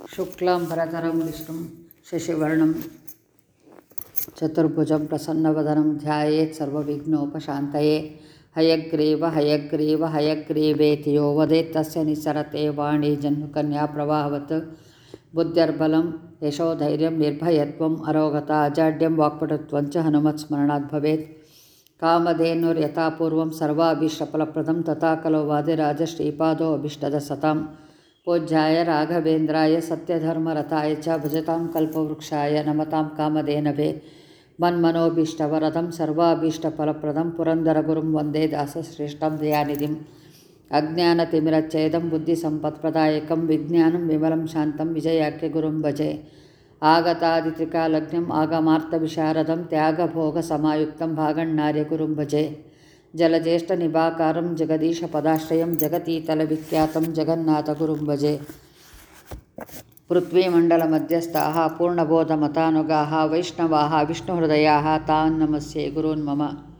शुक्लां भरतरं विष्णुं शशिवर्णं चतुर्भुजं प्रसन्नवदनं ध्यायेत् सर्वविघ्नोपशान्तये हयग्रीव हयग्रीव हयग्रीवेति यो वदेत् तस्य निसरते वाणी जह्नुकन्याप्रवाहवत् बुद्ध्यर्बलं यशोधैर्यं निर्भयत्वम् अरोगता अजाड्यं वाक्पटुत्वं च हनुमत्स्मरणात् भवेत् कामधेनुर्यथा पूर्वं सर्वाभीष्टफलप्रदं तथा खलु वादिराजश्रीपादो अभीष्टदसतां पूज्याय राघवेन्द्राय सत्यधर्मरताय च भजतां कल्पवृक्षाय नमतां कामधेनवे मन्मनोभीष्टवरदं सर्वाभीष्टफलप्रदं पुरन्दरगुरुं वन्दे दासश्रेष्ठं दयानिधिम् अज्ञानतिमिरच्छेदं बुद्धिसम्पत्प्रदायकं विज्ञानं विमलं शान्तं विजयाख्यगुरुं भजे आगतादित्रिकालग्नम् आगमार्तविशारदं त्यागभोगसमायुक्तं भागण्णार्यगुरुं भजे जलज्येष्ठनिभाकारं जगदीशपदाश्रयं जगतीतलविख्यातं जगन्नाथगुरुं भजे पृथ्वीमण्डलमध्यस्थाः पूर्णबोधमतानुगाः वैष्णवाः विष्णुहृदयाः तान् नमस्ये ಗುರೂನ್ ಮಮ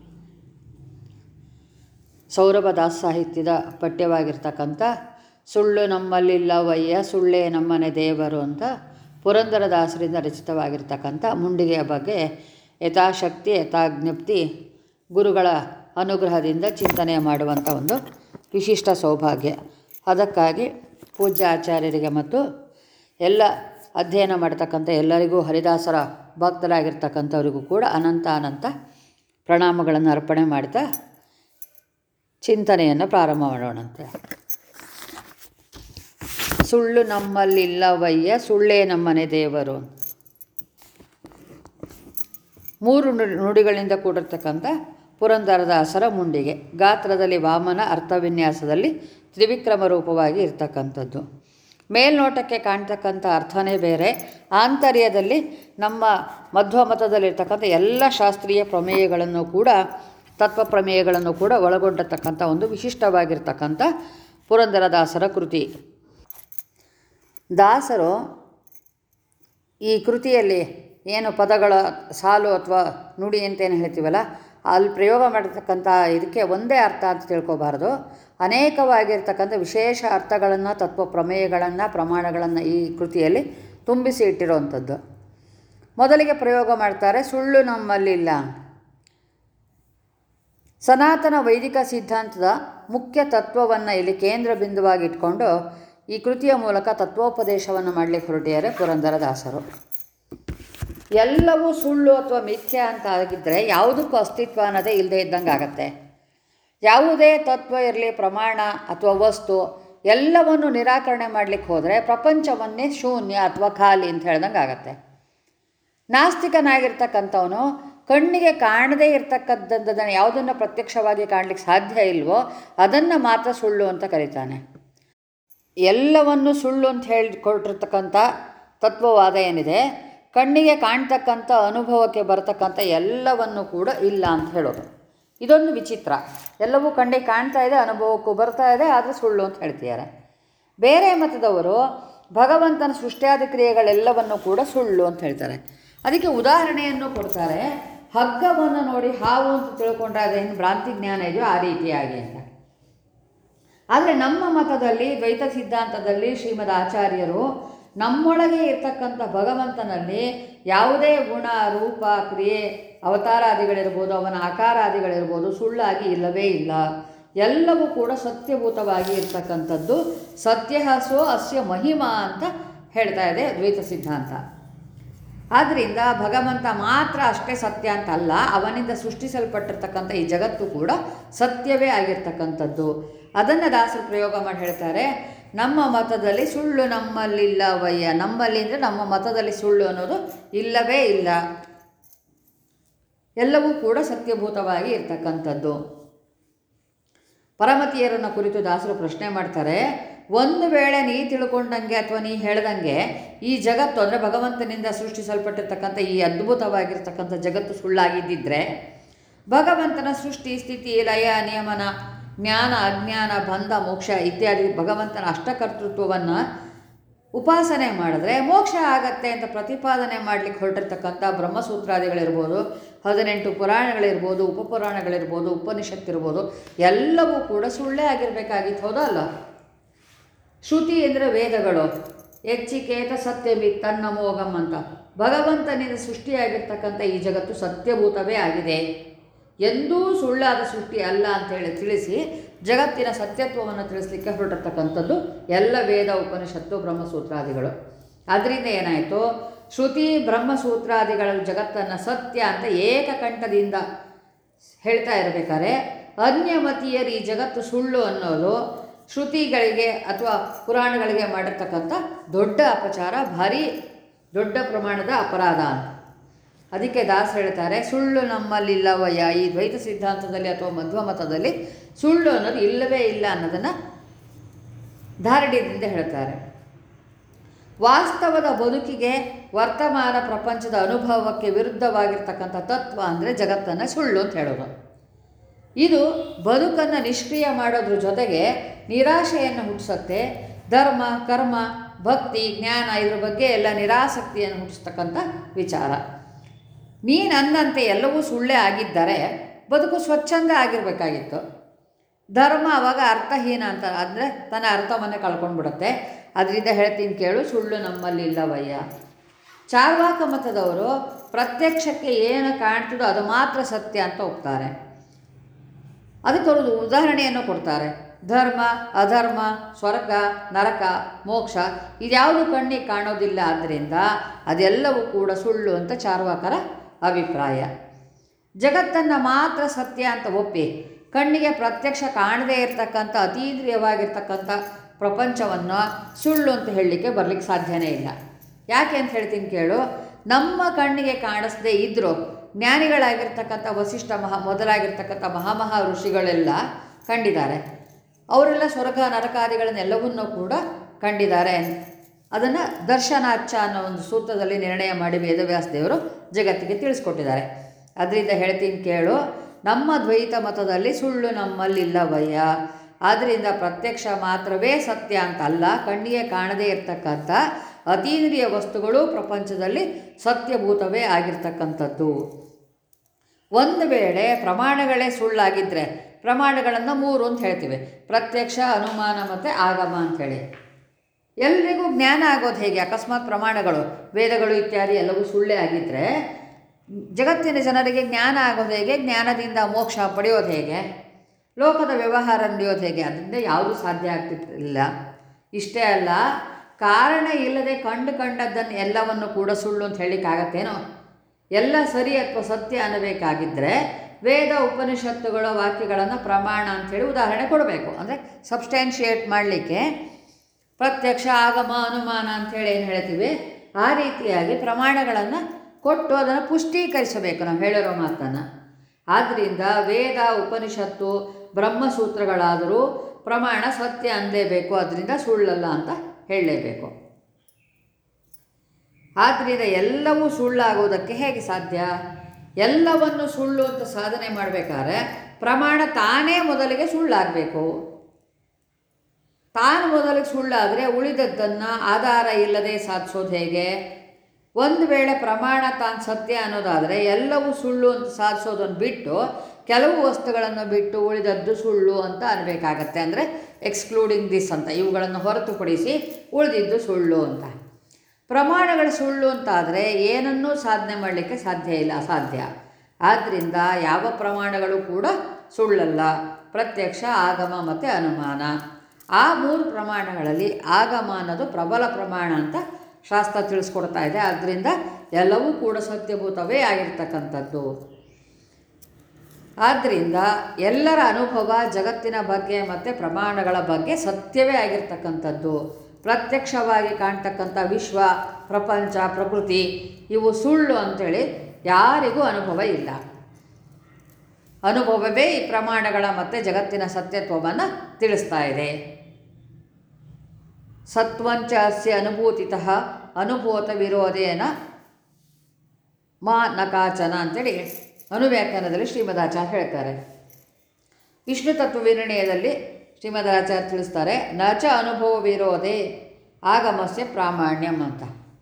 ಸೌರಭದಾಸ್ ಸಾಹಿತ್ಯದ ಪಠ್ಯವಾಗಿರ್ತಕ್ಕಂಥ ಸುಳ್ಳು ನಮ್ಮಲ್ಲಿಲ್ಲವಯ್ಯ ಸುಳ್ಳೇ ನಮ್ಮನೆ ದೇವರು ಅಂತ ಪುರಂದರದಾಸರಿಂದ ರಚಿತವಾಗಿರ್ತಕ್ಕಂಥ ಮುಂಡಿಗೆಯ ಬಗ್ಗೆ ಯಥಾಶಕ್ತಿ ಯಥಾಜ್ಞಪ್ತಿ ಗುರುಗಳ ಅನುಗ್ರಹದಿಂದ ಚಿಂತನೆ ಮಾಡುವಂಥ ಒಂದು ವಿಶಿಷ್ಟ ಸೌಭಾಗ್ಯ ಅದಕ್ಕಾಗಿ ಪೂಜ್ಯ ಆಚಾರ್ಯರಿಗೆ ಮತ್ತು ಎಲ್ಲ ಅಧ್ಯಯನ ಮಾಡ್ತಕ್ಕಂಥ ಎಲ್ಲರಿಗೂ ಹರಿದಾಸರ ಭಕ್ತರಾಗಿರ್ತಕ್ಕಂಥವರಿಗೂ ಕೂಡ ಅನಂತ ಅನಂತ ಪ್ರಣಾಮಗಳನ್ನು ಅರ್ಪಣೆ ಮಾಡ್ತಾ ಚಿಂತನೆಯನ್ನು ಪ್ರಾರಂಭ ಮಾಡೋಣಂತೆ ಸುಳ್ಳು ನಮ್ಮಲ್ಲಿಲ್ಲವಯ್ಯ ಸುಳ್ಳೇ ನಮ್ಮನೆ ದೇವರು ಮೂರು ನುಡಿ ನುಡಿಗಳಿಂದ ಕೂಡಿರ್ತಕ್ಕಂಥ ಪುರಂದರದಾಸರ ಮುಂಡಿಗೆ ಗಾತ್ರದಲ್ಲಿ ವಾಮನ ಅರ್ಥವಿನ್ಯಾಸದಲ್ಲಿ ತ್ರಿವಿಕ್ರಮ ರೂಪವಾಗಿ ಇರ್ತಕ್ಕಂಥದ್ದು ಮೇಲ್ನೋಟಕ್ಕೆ ಕಾಣ್ತಕ್ಕಂಥ ಅರ್ಥನೇ ಬೇರೆ ಆಂತರ್ಯದಲ್ಲಿ ನಮ್ಮ ಮಧ್ವ ಮತದಲ್ಲಿರ್ತಕ್ಕಂಥ ಎಲ್ಲ ಶಾಸ್ತ್ರೀಯ ಪ್ರಮೇಯಗಳನ್ನು ಕೂಡ ತತ್ವ ಪ್ರಮೇಯಗಳನ್ನು ಕೂಡ ಒಳಗೊಂಡಿರ್ತಕ್ಕಂಥ ಒಂದು ವಿಶಿಷ್ಟವಾಗಿರ್ತಕ್ಕಂಥ ಪುರಂದರದಾಸರ ಕೃತಿ ದಾಸರು ಈ ಕೃತಿಯಲ್ಲಿ ಏನು ಪದಗಳ ಸಾಲು ಅಥವಾ ನುಡಿ ಅಂತೇನು ಹೇಳ್ತೀವಲ್ಲ ಅಲ್ಲಿ ಪ್ರಯೋಗ ಮಾಡಿರ್ತಕ್ಕಂಥ ಇದಕ್ಕೆ ಒಂದೇ ಅರ್ಥ ಅಂತ ತಿಳ್ಕೊಬಾರ್ದು ಅನೇಕವಾಗಿರ್ತಕ್ಕಂಥ ವಿಶೇಷ ಅರ್ಥಗಳನ್ನು ತತ್ವ ಪ್ರಮೇಯಗಳನ್ನು ಪ್ರಮಾಣಗಳನ್ನು ಈ ಕೃತಿಯಲ್ಲಿ ತುಂಬಿಸಿ ಇಟ್ಟಿರುವಂಥದ್ದು ಮೊದಲಿಗೆ ಪ್ರಯೋಗ ಮಾಡ್ತಾರೆ ಸುಳ್ಳು ನಮ್ಮಲ್ಲಿಲ್ಲ ಸನಾತನ ವೈದಿಕ ಸಿದ್ಧಾಂತದ ಮುಖ್ಯ ತತ್ವವನ್ನು ಇಲ್ಲಿ ಕೇಂದ್ರ ಬಿಂದುವಾಗಿ ಇಟ್ಕೊಂಡು ಈ ಕೃತಿಯ ಮೂಲಕ ತತ್ವೋಪದೇಶವನ್ನು ಮಾಡಲಿಕ್ಕೆ ಹೊರಟಿದ್ದಾರೆ ಪುರಂದರದಾಸರು ಎಲ್ಲವೂ ಸುಳ್ಳು ಅಥವಾ ಮಿಥ್ಯ ಅಂತ ಆಗಿದ್ದರೆ ಯಾವುದಕ್ಕೂ ಅಸ್ತಿತ್ವ ಅನ್ನೋದೇ ಇಲ್ಲದೆ ಇದ್ದಂಗೆ ಆಗತ್ತೆ ಯಾವುದೇ ತತ್ವ ಇರಲಿ ಪ್ರಮಾಣ ಅಥವಾ ವಸ್ತು ಎಲ್ಲವನ್ನು ನಿರಾಕರಣೆ ಮಾಡಲಿಕ್ಕೆ ಹೋದರೆ ಪ್ರಪಂಚವನ್ನೇ ಶೂನ್ಯ ಅಥವಾ ಖಾಲಿ ಅಂತ ಹೇಳ್ದಂಗೆ ಆಗತ್ತೆ ನಾಸ್ತಿಕನಾಗಿರ್ತಕ್ಕಂಥವನು ಕಣ್ಣಿಗೆ ಕಾಣದೇ ಇರ್ತಕ್ಕಂಥದ್ದನ್ನು ಯಾವುದನ್ನು ಪ್ರತ್ಯಕ್ಷವಾಗಿ ಕಾಣಲಿಕ್ಕೆ ಸಾಧ್ಯ ಇಲ್ವೋ ಅದನ್ನು ಮಾತ್ರ ಸುಳ್ಳು ಅಂತ ಕರೀತಾನೆ ಎಲ್ಲವನ್ನು ಸುಳ್ಳು ಅಂತ ಹೇಳಿಕೊಟ್ಟಿರ್ತಕ್ಕಂಥ ತತ್ವವಾದ ಏನಿದೆ ಕಣ್ಣಿಗೆ ಕಾಣ್ತಕ್ಕಂಥ ಅನುಭವಕ್ಕೆ ಬರತಕ್ಕಂಥ ಎಲ್ಲವನ್ನು ಕೂಡ ಇಲ್ಲ ಅಂತ ಹೇಳೋದು ಇದೊಂದು ವಿಚಿತ್ರ ಎಲ್ಲವೂ ಕಣ್ಣಿಗೆ ಕಾಣ್ತಾ ಇದೆ ಅನುಭವಕ್ಕೂ ಬರ್ತಾ ಇದೆ ಆದರೆ ಸುಳ್ಳು ಅಂತ ಹೇಳ್ತಿದ್ದಾರೆ ಬೇರೆ ಮತದವರು ಭಗವಂತನ ಸೃಷ್ಟಿಯಾದ ಕ್ರಿಯೆಗಳೆಲ್ಲವನ್ನು ಕೂಡ ಸುಳ್ಳು ಅಂತ ಹೇಳ್ತಾರೆ ಅದಕ್ಕೆ ಉದಾಹರಣೆಯನ್ನು ಕೊಡ್ತಾರೆ ಹಗ್ಗವನ್ನು ನೋಡಿ ಹಾವು ಅಂತ ತಿಳ್ಕೊಂಡ್ರೆ ಅದೇನು ಭ್ರಾಂತಿ ಜ್ಞಾನ ಇದೆಯೋ ಆ ರೀತಿಯಾಗಿ ಅಂತ ಆದರೆ ನಮ್ಮ ಮತದಲ್ಲಿ ದ್ವೈತ ಸಿದ್ಧಾಂತದಲ್ಲಿ ಶ್ರೀಮದ್ ಆಚಾರ್ಯರು ನಮ್ಮೊಳಗೆ ಇರ್ತಕ್ಕಂಥ ಭಗವಂತನಲ್ಲಿ ಯಾವುದೇ ಗುಣ ರೂಪ ಕ್ರಿಯೆ ಅವತಾರಾದಿಗಳಿರ್ಬೋದು ಅವನ ಆಕಾರಾದಿಗಳಿರ್ಬೋದು ಸುಳ್ಳಾಗಿ ಇಲ್ಲವೇ ಇಲ್ಲ ಎಲ್ಲವೂ ಕೂಡ ಸತ್ಯಭೂತವಾಗಿ ಇರ್ತಕ್ಕಂಥದ್ದು ಸತ್ಯಹಸೋ ಅಸ್ಯ ಮಹಿಮಾ ಅಂತ ಹೇಳ್ತಾ ಇದೆ ದ್ವೈತ ಸಿದ್ಧಾಂತ ಆದ್ದರಿಂದ ಭಗವಂತ ಮಾತ್ರ ಅಷ್ಟೇ ಸತ್ಯ ಅಂತ ಅಲ್ಲ ಅವನಿಂದ ಸೃಷ್ಟಿಸಲ್ಪಟ್ಟಿರ್ತಕ್ಕಂಥ ಈ ಜಗತ್ತು ಕೂಡ ಸತ್ಯವೇ ಆಗಿರ್ತಕ್ಕಂಥದ್ದು ಅದನ್ನು ದಾಸರು ಪ್ರಯೋಗ ಮಾಡಿ ಹೇಳ್ತಾರೆ ನಮ್ಮ ಮತದಲ್ಲಿ ಸುಳ್ಳು ನಮ್ಮಲ್ಲಿಲ್ಲವಯ್ಯ ನಮ್ಮಲ್ಲಿ ಅಂದರೆ ನಮ್ಮ ಮತದಲ್ಲಿ ಸುಳ್ಳು ಅನ್ನೋದು ಇಲ್ಲವೇ ಇಲ್ಲ ಎಲ್ಲವೂ ಕೂಡ ಸತ್ಯಭೂತವಾಗಿ ಇರ್ತಕ್ಕಂಥದ್ದು ಪರಮತಿಯರನ್ನು ಕುರಿತು ದಾಸರು ಪ್ರಶ್ನೆ ಮಾಡ್ತಾರೆ ಒಂದು ವೇಳೆ ನೀ ತಿಳ್ಕೊಂಡಂಗೆ ಅಥವಾ ನೀ ಹೇಳ್ದಂಗೆ ಈ ಜಗತ್ತು ಅಂದರೆ ಭಗವಂತನಿಂದ ಸೃಷ್ಟಿಸಲ್ಪಟ್ಟಿರ್ತಕ್ಕಂಥ ಈ ಅದ್ಭುತವಾಗಿರ್ತಕ್ಕಂಥ ಜಗತ್ತು ಸುಳ್ಳಾಗಿದ್ದಿದ್ರೆ ಭಗವಂತನ ಸೃಷ್ಟಿ ಸ್ಥಿತಿ ಲಯ ನಿಯಮನ ಜ್ಞಾನ ಅಜ್ಞಾನ ಬಂಧ ಮೋಕ್ಷ ಇತ್ಯಾದಿ ಭಗವಂತನ ಅಷ್ಟಕರ್ತೃತ್ವವನ್ನು ಉಪಾಸನೆ ಮಾಡಿದ್ರೆ ಮೋಕ್ಷ ಆಗತ್ತೆ ಅಂತ ಪ್ರತಿಪಾದನೆ ಮಾಡಲಿಕ್ಕೆ ಹೊರಟಿರ್ತಕ್ಕಂಥ ಬ್ರಹ್ಮಸೂತ್ರಾದಿಗಳಿರ್ಬೋದು ಹದಿನೆಂಟು ಪುರಾಣಗಳಿರ್ಬೋದು ಉಪಪುರಾಣಗಳಿರ್ಬೋದು ಉಪನಿಷತ್ತಿರ್ಬೋದು ಎಲ್ಲವೂ ಕೂಡ ಸುಳ್ಳೇ ಆಗಿರಬೇಕಾಗಿತ್ತು ಹೌದಲ್ಲ ಶ್ರುತಿ ಅಂದರೆ ವೇದಗಳು ಎಚ್ಚಿಕೇತ ಸತ್ಯವಿ ತನ್ನ ಮೋಗಂ ಅಂತ ಭಗವಂತನಿಂದ ಸೃಷ್ಟಿಯಾಗಿರ್ತಕ್ಕಂಥ ಈ ಜಗತ್ತು ಸತ್ಯಭೂತವೇ ಆಗಿದೆ ಎಂದೂ ಸುಳ್ಳಾದ ಸೃಷ್ಟಿ ಅಲ್ಲ ಅಂತೇಳಿ ತಿಳಿಸಿ ಜಗತ್ತಿನ ಸತ್ಯತ್ವವನ್ನು ತಿಳಿಸ್ಲಿಕ್ಕೆ ಹೊರಟಿರ್ತಕ್ಕಂಥದ್ದು ಎಲ್ಲ ವೇದ ಉಪನಿಷತ್ತು ಬ್ರಹ್ಮಸೂತ್ರಾದಿಗಳು ಅದರಿಂದ ಏನಾಯಿತು ಶ್ರುತಿ ಬ್ರಹ್ಮಸೂತ್ರಾದಿಗಳ ಜಗತ್ತನ್ನು ಸತ್ಯ ಅಂತ ಏಕಕಂಠದಿಂದ ಹೇಳ್ತಾ ಇರಬೇಕಾದ್ರೆ ಅನ್ಯಮತೀಯರು ಈ ಜಗತ್ತು ಸುಳ್ಳು ಅನ್ನೋದು ಶ್ರುತಿಗಳಿಗೆ ಅಥವಾ ಪುರಾಣಗಳಿಗೆ ಮಾಡಿರ್ತಕ್ಕಂಥ ದೊಡ್ಡ ಅಪಚಾರ ಭಾರಿ ದೊಡ್ಡ ಪ್ರಮಾಣದ ಅಪರಾಧ ಅಂತ ಅದಕ್ಕೆ ದಾಸ್ ಹೇಳ್ತಾರೆ ಸುಳ್ಳು ನಮ್ಮಲ್ಲಿಲ್ಲವಯ್ಯ ಈ ದ್ವೈತ ಸಿದ್ಧಾಂತದಲ್ಲಿ ಅಥವಾ ಮಧ್ವ ಮತದಲ್ಲಿ ಸುಳ್ಳು ಅನ್ನೋದು ಇಲ್ಲವೇ ಇಲ್ಲ ಅನ್ನೋದನ್ನು ಧಾರಣ್ಯದಿಂದ ಹೇಳ್ತಾರೆ ವಾಸ್ತವದ ಬದುಕಿಗೆ ವರ್ತಮಾನ ಪ್ರಪಂಚದ ಅನುಭವಕ್ಕೆ ವಿರುದ್ಧವಾಗಿರ್ತಕ್ಕಂಥ ತತ್ವ ಅಂದರೆ ಜಗತ್ತನ್ನು ಸುಳ್ಳು ಅಂತ ಹೇಳೋದು ಇದು ಬದುಕನ್ನು ನಿಷ್ಕ್ರಿಯ ಮಾಡೋದ್ರ ಜೊತೆಗೆ ನಿರಾಶೆಯನ್ನು ಹುಟ್ಟಿಸುತ್ತೆ ಧರ್ಮ ಕರ್ಮ ಭಕ್ತಿ ಜ್ಞಾನ ಇದ್ರ ಬಗ್ಗೆ ಎಲ್ಲ ನಿರಾಸಕ್ತಿಯನ್ನು ಹುಟ್ಟಿಸ್ತಕ್ಕಂಥ ವಿಚಾರ ನೀನು ಅನ್ನಂತೆ ಎಲ್ಲವೂ ಸುಳ್ಳೇ ಆಗಿದ್ದರೆ ಬದುಕು ಸ್ವಚ್ಛಂದ ಆಗಿರಬೇಕಾಗಿತ್ತು ಧರ್ಮ ಅವಾಗ ಅರ್ಥಹೀನ ಅಂತ ಅಂದರೆ ತನ್ನ ಅರ್ಥವನ್ನೇ ಕಳ್ಕೊಂಡ್ಬಿಡುತ್ತೆ ಅದರಿಂದ ಹೇಳ್ತೀನಿ ಕೇಳು ಸುಳ್ಳು ನಮ್ಮಲ್ಲಿ ಇಲ್ಲವಯ್ಯ ಚಾರ್ವಾಕ ಮತದವರು ಪ್ರತ್ಯಕ್ಷಕ್ಕೆ ಏನು ಕಾಣ್ತದೋ ಅದು ಮಾತ್ರ ಸತ್ಯ ಅಂತ ಹೋಗ್ತಾರೆ ಅದಕ್ಕೆ ಅವರು ಉದಾಹರಣೆಯನ್ನು ಕೊಡ್ತಾರೆ ಧರ್ಮ ಅಧರ್ಮ ಸ್ವರ್ಗ ನರಕ ಮೋಕ್ಷ ಇದ್ಯಾವುದು ಕಣ್ಣಿಗೆ ಕಾಣೋದಿಲ್ಲ ಆದ್ದರಿಂದ ಅದೆಲ್ಲವೂ ಕೂಡ ಸುಳ್ಳು ಅಂತ ಚಾರ್ವಾಕರ ಅಭಿಪ್ರಾಯ ಜಗತ್ತನ್ನು ಮಾತ್ರ ಸತ್ಯ ಅಂತ ಒಪ್ಪಿ ಕಣ್ಣಿಗೆ ಪ್ರತ್ಯಕ್ಷ ಕಾಣದೇ ಇರತಕ್ಕಂಥ ಅತೀಂದ್ರಿಯವಾಗಿರ್ತಕ್ಕಂಥ ಪ್ರಪಂಚವನ್ನು ಸುಳ್ಳು ಅಂತ ಹೇಳಲಿಕ್ಕೆ ಬರಲಿಕ್ಕೆ ಸಾಧ್ಯನೇ ಇಲ್ಲ ಯಾಕೆ ಅಂತ ಹೇಳ್ತೀನಿ ಕೇಳು ನಮ್ಮ ಕಣ್ಣಿಗೆ ಕಾಣಿಸದೇ ಇದ್ದರೂ ಜ್ಞಾನಿಗಳಾಗಿರ್ತಕ್ಕಂಥ ವಸಿಷ್ಠ ಮಹಾ ಮೊದಲಾಗಿರ್ತಕ್ಕಂಥ ಮಹಾಮಹಾ ಋಷಿಗಳೆಲ್ಲ ಕಂಡಿದ್ದಾರೆ ಅವರೆಲ್ಲ ಸ್ವರ್ಗ ನರಕಾದಿಗಳನ್ನೆಲ್ಲವನ್ನೂ ಕೂಡ ಕಂಡಿದ್ದಾರೆ ಅದನ್ನು ದರ್ಶನಾಚ್ಛ ಅನ್ನೋ ಒಂದು ಸೂತ್ರದಲ್ಲಿ ನಿರ್ಣಯ ಮಾಡಿ ವೇದವ್ಯಾಸ ದೇವರು ಜಗತ್ತಿಗೆ ತಿಳಿಸ್ಕೊಟ್ಟಿದ್ದಾರೆ ಅದರಿಂದ ಹೇಳ್ತೀನಿ ಕೇಳು ನಮ್ಮ ದ್ವೈತ ಮತದಲ್ಲಿ ಸುಳ್ಳು ನಮ್ಮಲ್ಲಿಲ್ಲವಯ್ಯ ಆದ್ದರಿಂದ ಪ್ರತ್ಯಕ್ಷ ಮಾತ್ರವೇ ಸತ್ಯ ಅಂತ ಅಲ್ಲ ಕಣ್ಣಿಗೆ ಕಾಣದೇ ಇರತಕ್ಕಂಥ ಅತೀಂದ್ರಿಯ ವಸ್ತುಗಳು ಪ್ರಪಂಚದಲ್ಲಿ ಸತ್ಯಭೂತವೇ ಆಗಿರ್ತಕ್ಕಂಥದ್ದು ಒಂದು ವೇಳೆ ಪ್ರಮಾಣಗಳೇ ಸುಳ್ಳಾಗಿದ್ದರೆ ಪ್ರಮಾಣಗಳನ್ನು ಮೂರು ಅಂತ ಹೇಳ್ತೀವಿ ಪ್ರತ್ಯಕ್ಷ ಅನುಮಾನ ಮತ್ತು ಆಗಮ ಅಂಥೇಳಿ ಎಲ್ರಿಗೂ ಜ್ಞಾನ ಆಗೋದು ಹೇಗೆ ಅಕಸ್ಮಾತ್ ಪ್ರಮಾಣಗಳು ವೇದಗಳು ಇತ್ಯಾದಿ ಎಲ್ಲವೂ ಸುಳ್ಳೇ ಆಗಿದ್ದರೆ ಜಗತ್ತಿನ ಜನರಿಗೆ ಜ್ಞಾನ ಆಗೋದು ಹೇಗೆ ಜ್ಞಾನದಿಂದ ಮೋಕ್ಷ ಪಡೆಯೋದು ಹೇಗೆ ಲೋಕದ ವ್ಯವಹಾರ ನಡೆಯೋದು ಹೇಗೆ ಅದರಿಂದ ಯಾವುದೂ ಸಾಧ್ಯ ಆಗ್ತಿರ್ಲಿಲ್ಲ ಇಷ್ಟೇ ಅಲ್ಲ ಕಾರಣ ಇಲ್ಲದೆ ಕಂಡು ಕಂಡದ್ದನ್ನು ಎಲ್ಲವನ್ನು ಕೂಡ ಸುಳ್ಳು ಅಂತ ಹೇಳಲಿಕ್ಕಾಗತ್ತೇನೋ ಎಲ್ಲ ಸರಿ ಅಥವಾ ಸತ್ಯ ಅನ್ನಬೇಕಾಗಿದ್ದರೆ ವೇದ ಉಪನಿಷತ್ತುಗಳ ವಾಕ್ಯಗಳನ್ನು ಪ್ರಮಾಣ ಅಂಥೇಳಿ ಉದಾಹರಣೆ ಕೊಡಬೇಕು ಅಂದರೆ ಸಬ್ಸ್ಟ್ಯಾನ್ಷಿಯೇಟ್ ಮಾಡಲಿಕ್ಕೆ ಪ್ರತ್ಯಕ್ಷ ಆಗಮ ಅನುಮಾನ ಅಂಥೇಳಿ ಏನು ಹೇಳ್ತೀವಿ ಆ ರೀತಿಯಾಗಿ ಪ್ರಮಾಣಗಳನ್ನು ಕೊಟ್ಟು ಅದನ್ನು ಪುಷ್ಟೀಕರಿಸಬೇಕು ನಾವು ಹೇಳಿರೋ ಮಾತನ್ನು ಆದ್ದರಿಂದ ವೇದ ಉಪನಿಷತ್ತು ಬ್ರಹ್ಮಸೂತ್ರಗಳಾದರೂ ಪ್ರಮಾಣ ಸತ್ಯ ಅನ್ನಲೇಬೇಕು ಅದರಿಂದ ಸುಳ್ಳಲ್ಲ ಅಂತ ಹೇಳಲೇಬೇಕು ಆದ್ದರಿಂದ ಎಲ್ಲವೂ ಸುಳ್ಳಾಗುವುದಕ್ಕೆ ಹೇಗೆ ಸಾಧ್ಯ ಎಲ್ಲವನ್ನು ಸುಳ್ಳು ಅಂತ ಸಾಧನೆ ಮಾಡಬೇಕಾದ್ರೆ ಪ್ರಮಾಣ ತಾನೇ ಮೊದಲಿಗೆ ಸುಳ್ಳಾಗಬೇಕು ತಾನು ಮೊದಲಿಗೆ ಸುಳ್ಳಾದರೆ ಉಳಿದದ್ದನ್ನು ಆಧಾರ ಇಲ್ಲದೆ ಸಾಧಿಸೋದು ಹೇಗೆ ಒಂದು ವೇಳೆ ಪ್ರಮಾಣ ತಾನು ಸತ್ಯ ಅನ್ನೋದಾದರೆ ಎಲ್ಲವೂ ಸುಳ್ಳು ಅಂತ ಸಾಧಿಸೋದನ್ನು ಬಿಟ್ಟು ಕೆಲವು ವಸ್ತುಗಳನ್ನು ಬಿಟ್ಟು ಉಳಿದದ್ದು ಸುಳ್ಳು ಅಂತ ಅನ್ಬೇಕಾಗತ್ತೆ ಅಂದರೆ ಎಕ್ಸ್ಕ್ಲೂಡಿಂಗ್ ದಿಸ್ ಅಂತ ಇವುಗಳನ್ನು ಹೊರತುಪಡಿಸಿ ಉಳಿದಿದ್ದು ಸುಳ್ಳು ಅಂತ ಪ್ರಮಾಣಗಳು ಸುಳ್ಳು ಅಂತಾದರೆ ಏನನ್ನೂ ಸಾಧನೆ ಮಾಡಲಿಕ್ಕೆ ಸಾಧ್ಯ ಇಲ್ಲ ಅಸಾಧ್ಯ ಆದ್ದರಿಂದ ಯಾವ ಪ್ರಮಾಣಗಳು ಕೂಡ ಸುಳ್ಳಲ್ಲ ಪ್ರತ್ಯಕ್ಷ ಆಗಮ ಮತ್ತು ಅನುಮಾನ ಆ ಮೂರು ಪ್ರಮಾಣಗಳಲ್ಲಿ ಆಗಮ ಅನ್ನೋದು ಪ್ರಬಲ ಪ್ರಮಾಣ ಅಂತ ಶಾಸ್ತ್ರ ತಿಳಿಸ್ಕೊಡ್ತಾ ಇದೆ ಆದ್ದರಿಂದ ಎಲ್ಲವೂ ಕೂಡ ಸತ್ಯಭೂತವೇ ಆಗಿರ್ತಕ್ಕಂಥದ್ದು ಆದ್ದರಿಂದ ಎಲ್ಲರ ಅನುಭವ ಜಗತ್ತಿನ ಬಗ್ಗೆ ಮತ್ತು ಪ್ರಮಾಣಗಳ ಬಗ್ಗೆ ಸತ್ಯವೇ ಆಗಿರ್ತಕ್ಕಂಥದ್ದು ಪ್ರತ್ಯಕ್ಷವಾಗಿ ಕಾಣ್ತಕ್ಕಂಥ ವಿಶ್ವ ಪ್ರಪಂಚ ಪ್ರಕೃತಿ ಇವು ಸುಳ್ಳು ಅಂಥೇಳಿ ಯಾರಿಗೂ ಅನುಭವ ಇಲ್ಲ ಅನುಭವವೇ ಈ ಪ್ರಮಾಣಗಳ ಮತ್ತು ಜಗತ್ತಿನ ಸತ್ಯತ್ವವನ್ನು ತಿಳಿಸ್ತಾ ಇದೆ ಸತ್ವಂಚ ಅಸ್ಯ ಅನುಭೂತಿತಃ ಅನುಭೂತ ವಿರೋಧೇನ ಮಾ ನಕಾಚನ ಅಂತೇಳಿ ಅನುವ್ಯಾಖ್ಯಾನದಲ್ಲಿ ಶ್ರೀಮದಾಚಾರ್ಯ ಹೇಳ್ತಾರೆ ವಿಷ್ಣು ತತ್ವ ವಿನಿರ್ಣಯದಲ್ಲಿ ಶ್ರೀಮದಾಚಾರ್ಯ ತಿಳಿಸ್ತಾರೆ ನಚ ಅನುಭವ ವಿರೋಧೆ ಆಗಮಸ್ಯ ಪ್ರಾಮಾಣ್ಯಂ ಅಂತ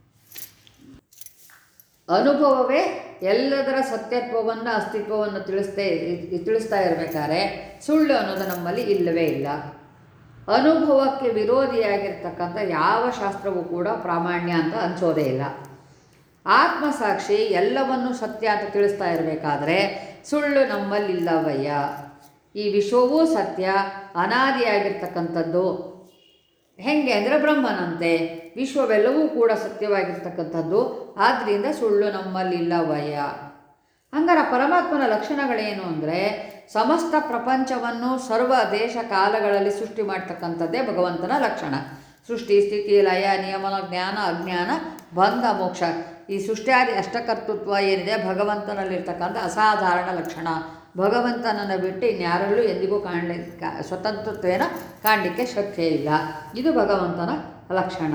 ಅನುಭವವೇ ಎಲ್ಲದರ ಸತ್ಯತ್ವವನ್ನು ಅಸ್ತಿತ್ವವನ್ನು ತಿಳಿಸ್ತೇ ತಿಳಿಸ್ತಾ ಇರಬೇಕಾದ್ರೆ ಸುಳ್ಳು ಅನ್ನೋದು ನಮ್ಮಲ್ಲಿ ಇಲ್ಲವೇ ಇಲ್ಲ ಅನುಭವಕ್ಕೆ ವಿರೋಧಿಯಾಗಿರ್ತಕ್ಕಂಥ ಯಾವ ಶಾಸ್ತ್ರವೂ ಕೂಡ ಪ್ರಾಮಾಣ್ಯ ಅಂತ ಅನಿಸೋದೇ ಇಲ್ಲ ಆತ್ಮಸಾಕ್ಷಿ ಎಲ್ಲವನ್ನೂ ಸತ್ಯ ಅಂತ ತಿಳಿಸ್ತಾ ಇರಬೇಕಾದ್ರೆ ಸುಳ್ಳು ನಮ್ಮಲ್ಲಿಲ್ಲವಯ್ಯ ಈ ವಿಶ್ವವೂ ಸತ್ಯ ಅನಾದಿಯಾಗಿರ್ತಕ್ಕಂಥದ್ದು ಹೆಂಗೆ ಅಂದರೆ ಬ್ರಹ್ಮನಂತೆ ವಿಶ್ವವೆಲ್ಲವೂ ಕೂಡ ಸತ್ಯವಾಗಿರ್ತಕ್ಕಂಥದ್ದು ಆದ್ದರಿಂದ ಸುಳ್ಳು ನಮ್ಮಲ್ಲಿಲ್ಲವಯ್ಯ ಹಂಗಾರೆ ಪರಮಾತ್ಮನ ಲಕ್ಷಣಗಳೇನು ಅಂದರೆ ಸಮಸ್ತ ಪ್ರಪಂಚವನ್ನು ಸರ್ವ ದೇಶ ಕಾಲಗಳಲ್ಲಿ ಸೃಷ್ಟಿ ಮಾಡ್ತಕ್ಕಂಥದ್ದೇ ಭಗವಂತನ ಲಕ್ಷಣ ಸೃಷ್ಟಿ ಸ್ಥಿತಿ ಲಯ ನಿಯಮನ ಜ್ಞಾನ ಅಜ್ಞಾನ ಬಂಧ ಮೋಕ್ಷ ಈ ಸೃಷ್ಟಿಯಾದಿ ಅಷ್ಟಕರ್ತೃತ್ವ ಏನಿದೆ ಭಗವಂತನಲ್ಲಿರ್ತಕ್ಕಂಥ ಅಸಾಧಾರಣ ಲಕ್ಷಣ ಭಗವಂತನನ್ನು ಬಿಟ್ಟು ಇನ್ಯಾರಲ್ಲೂ ಎಂದಿಗೂ ಕಾಣಲಿ ಕಾ- ಸ್ವತಂತ್ರತ್ವೇನ ಕಾಣಲಿಕ್ಕೆ ಶಕ್ಯ ಇಲ್ಲ ಇದು ಭಗವಂತನ ಲಕ್ಷಣ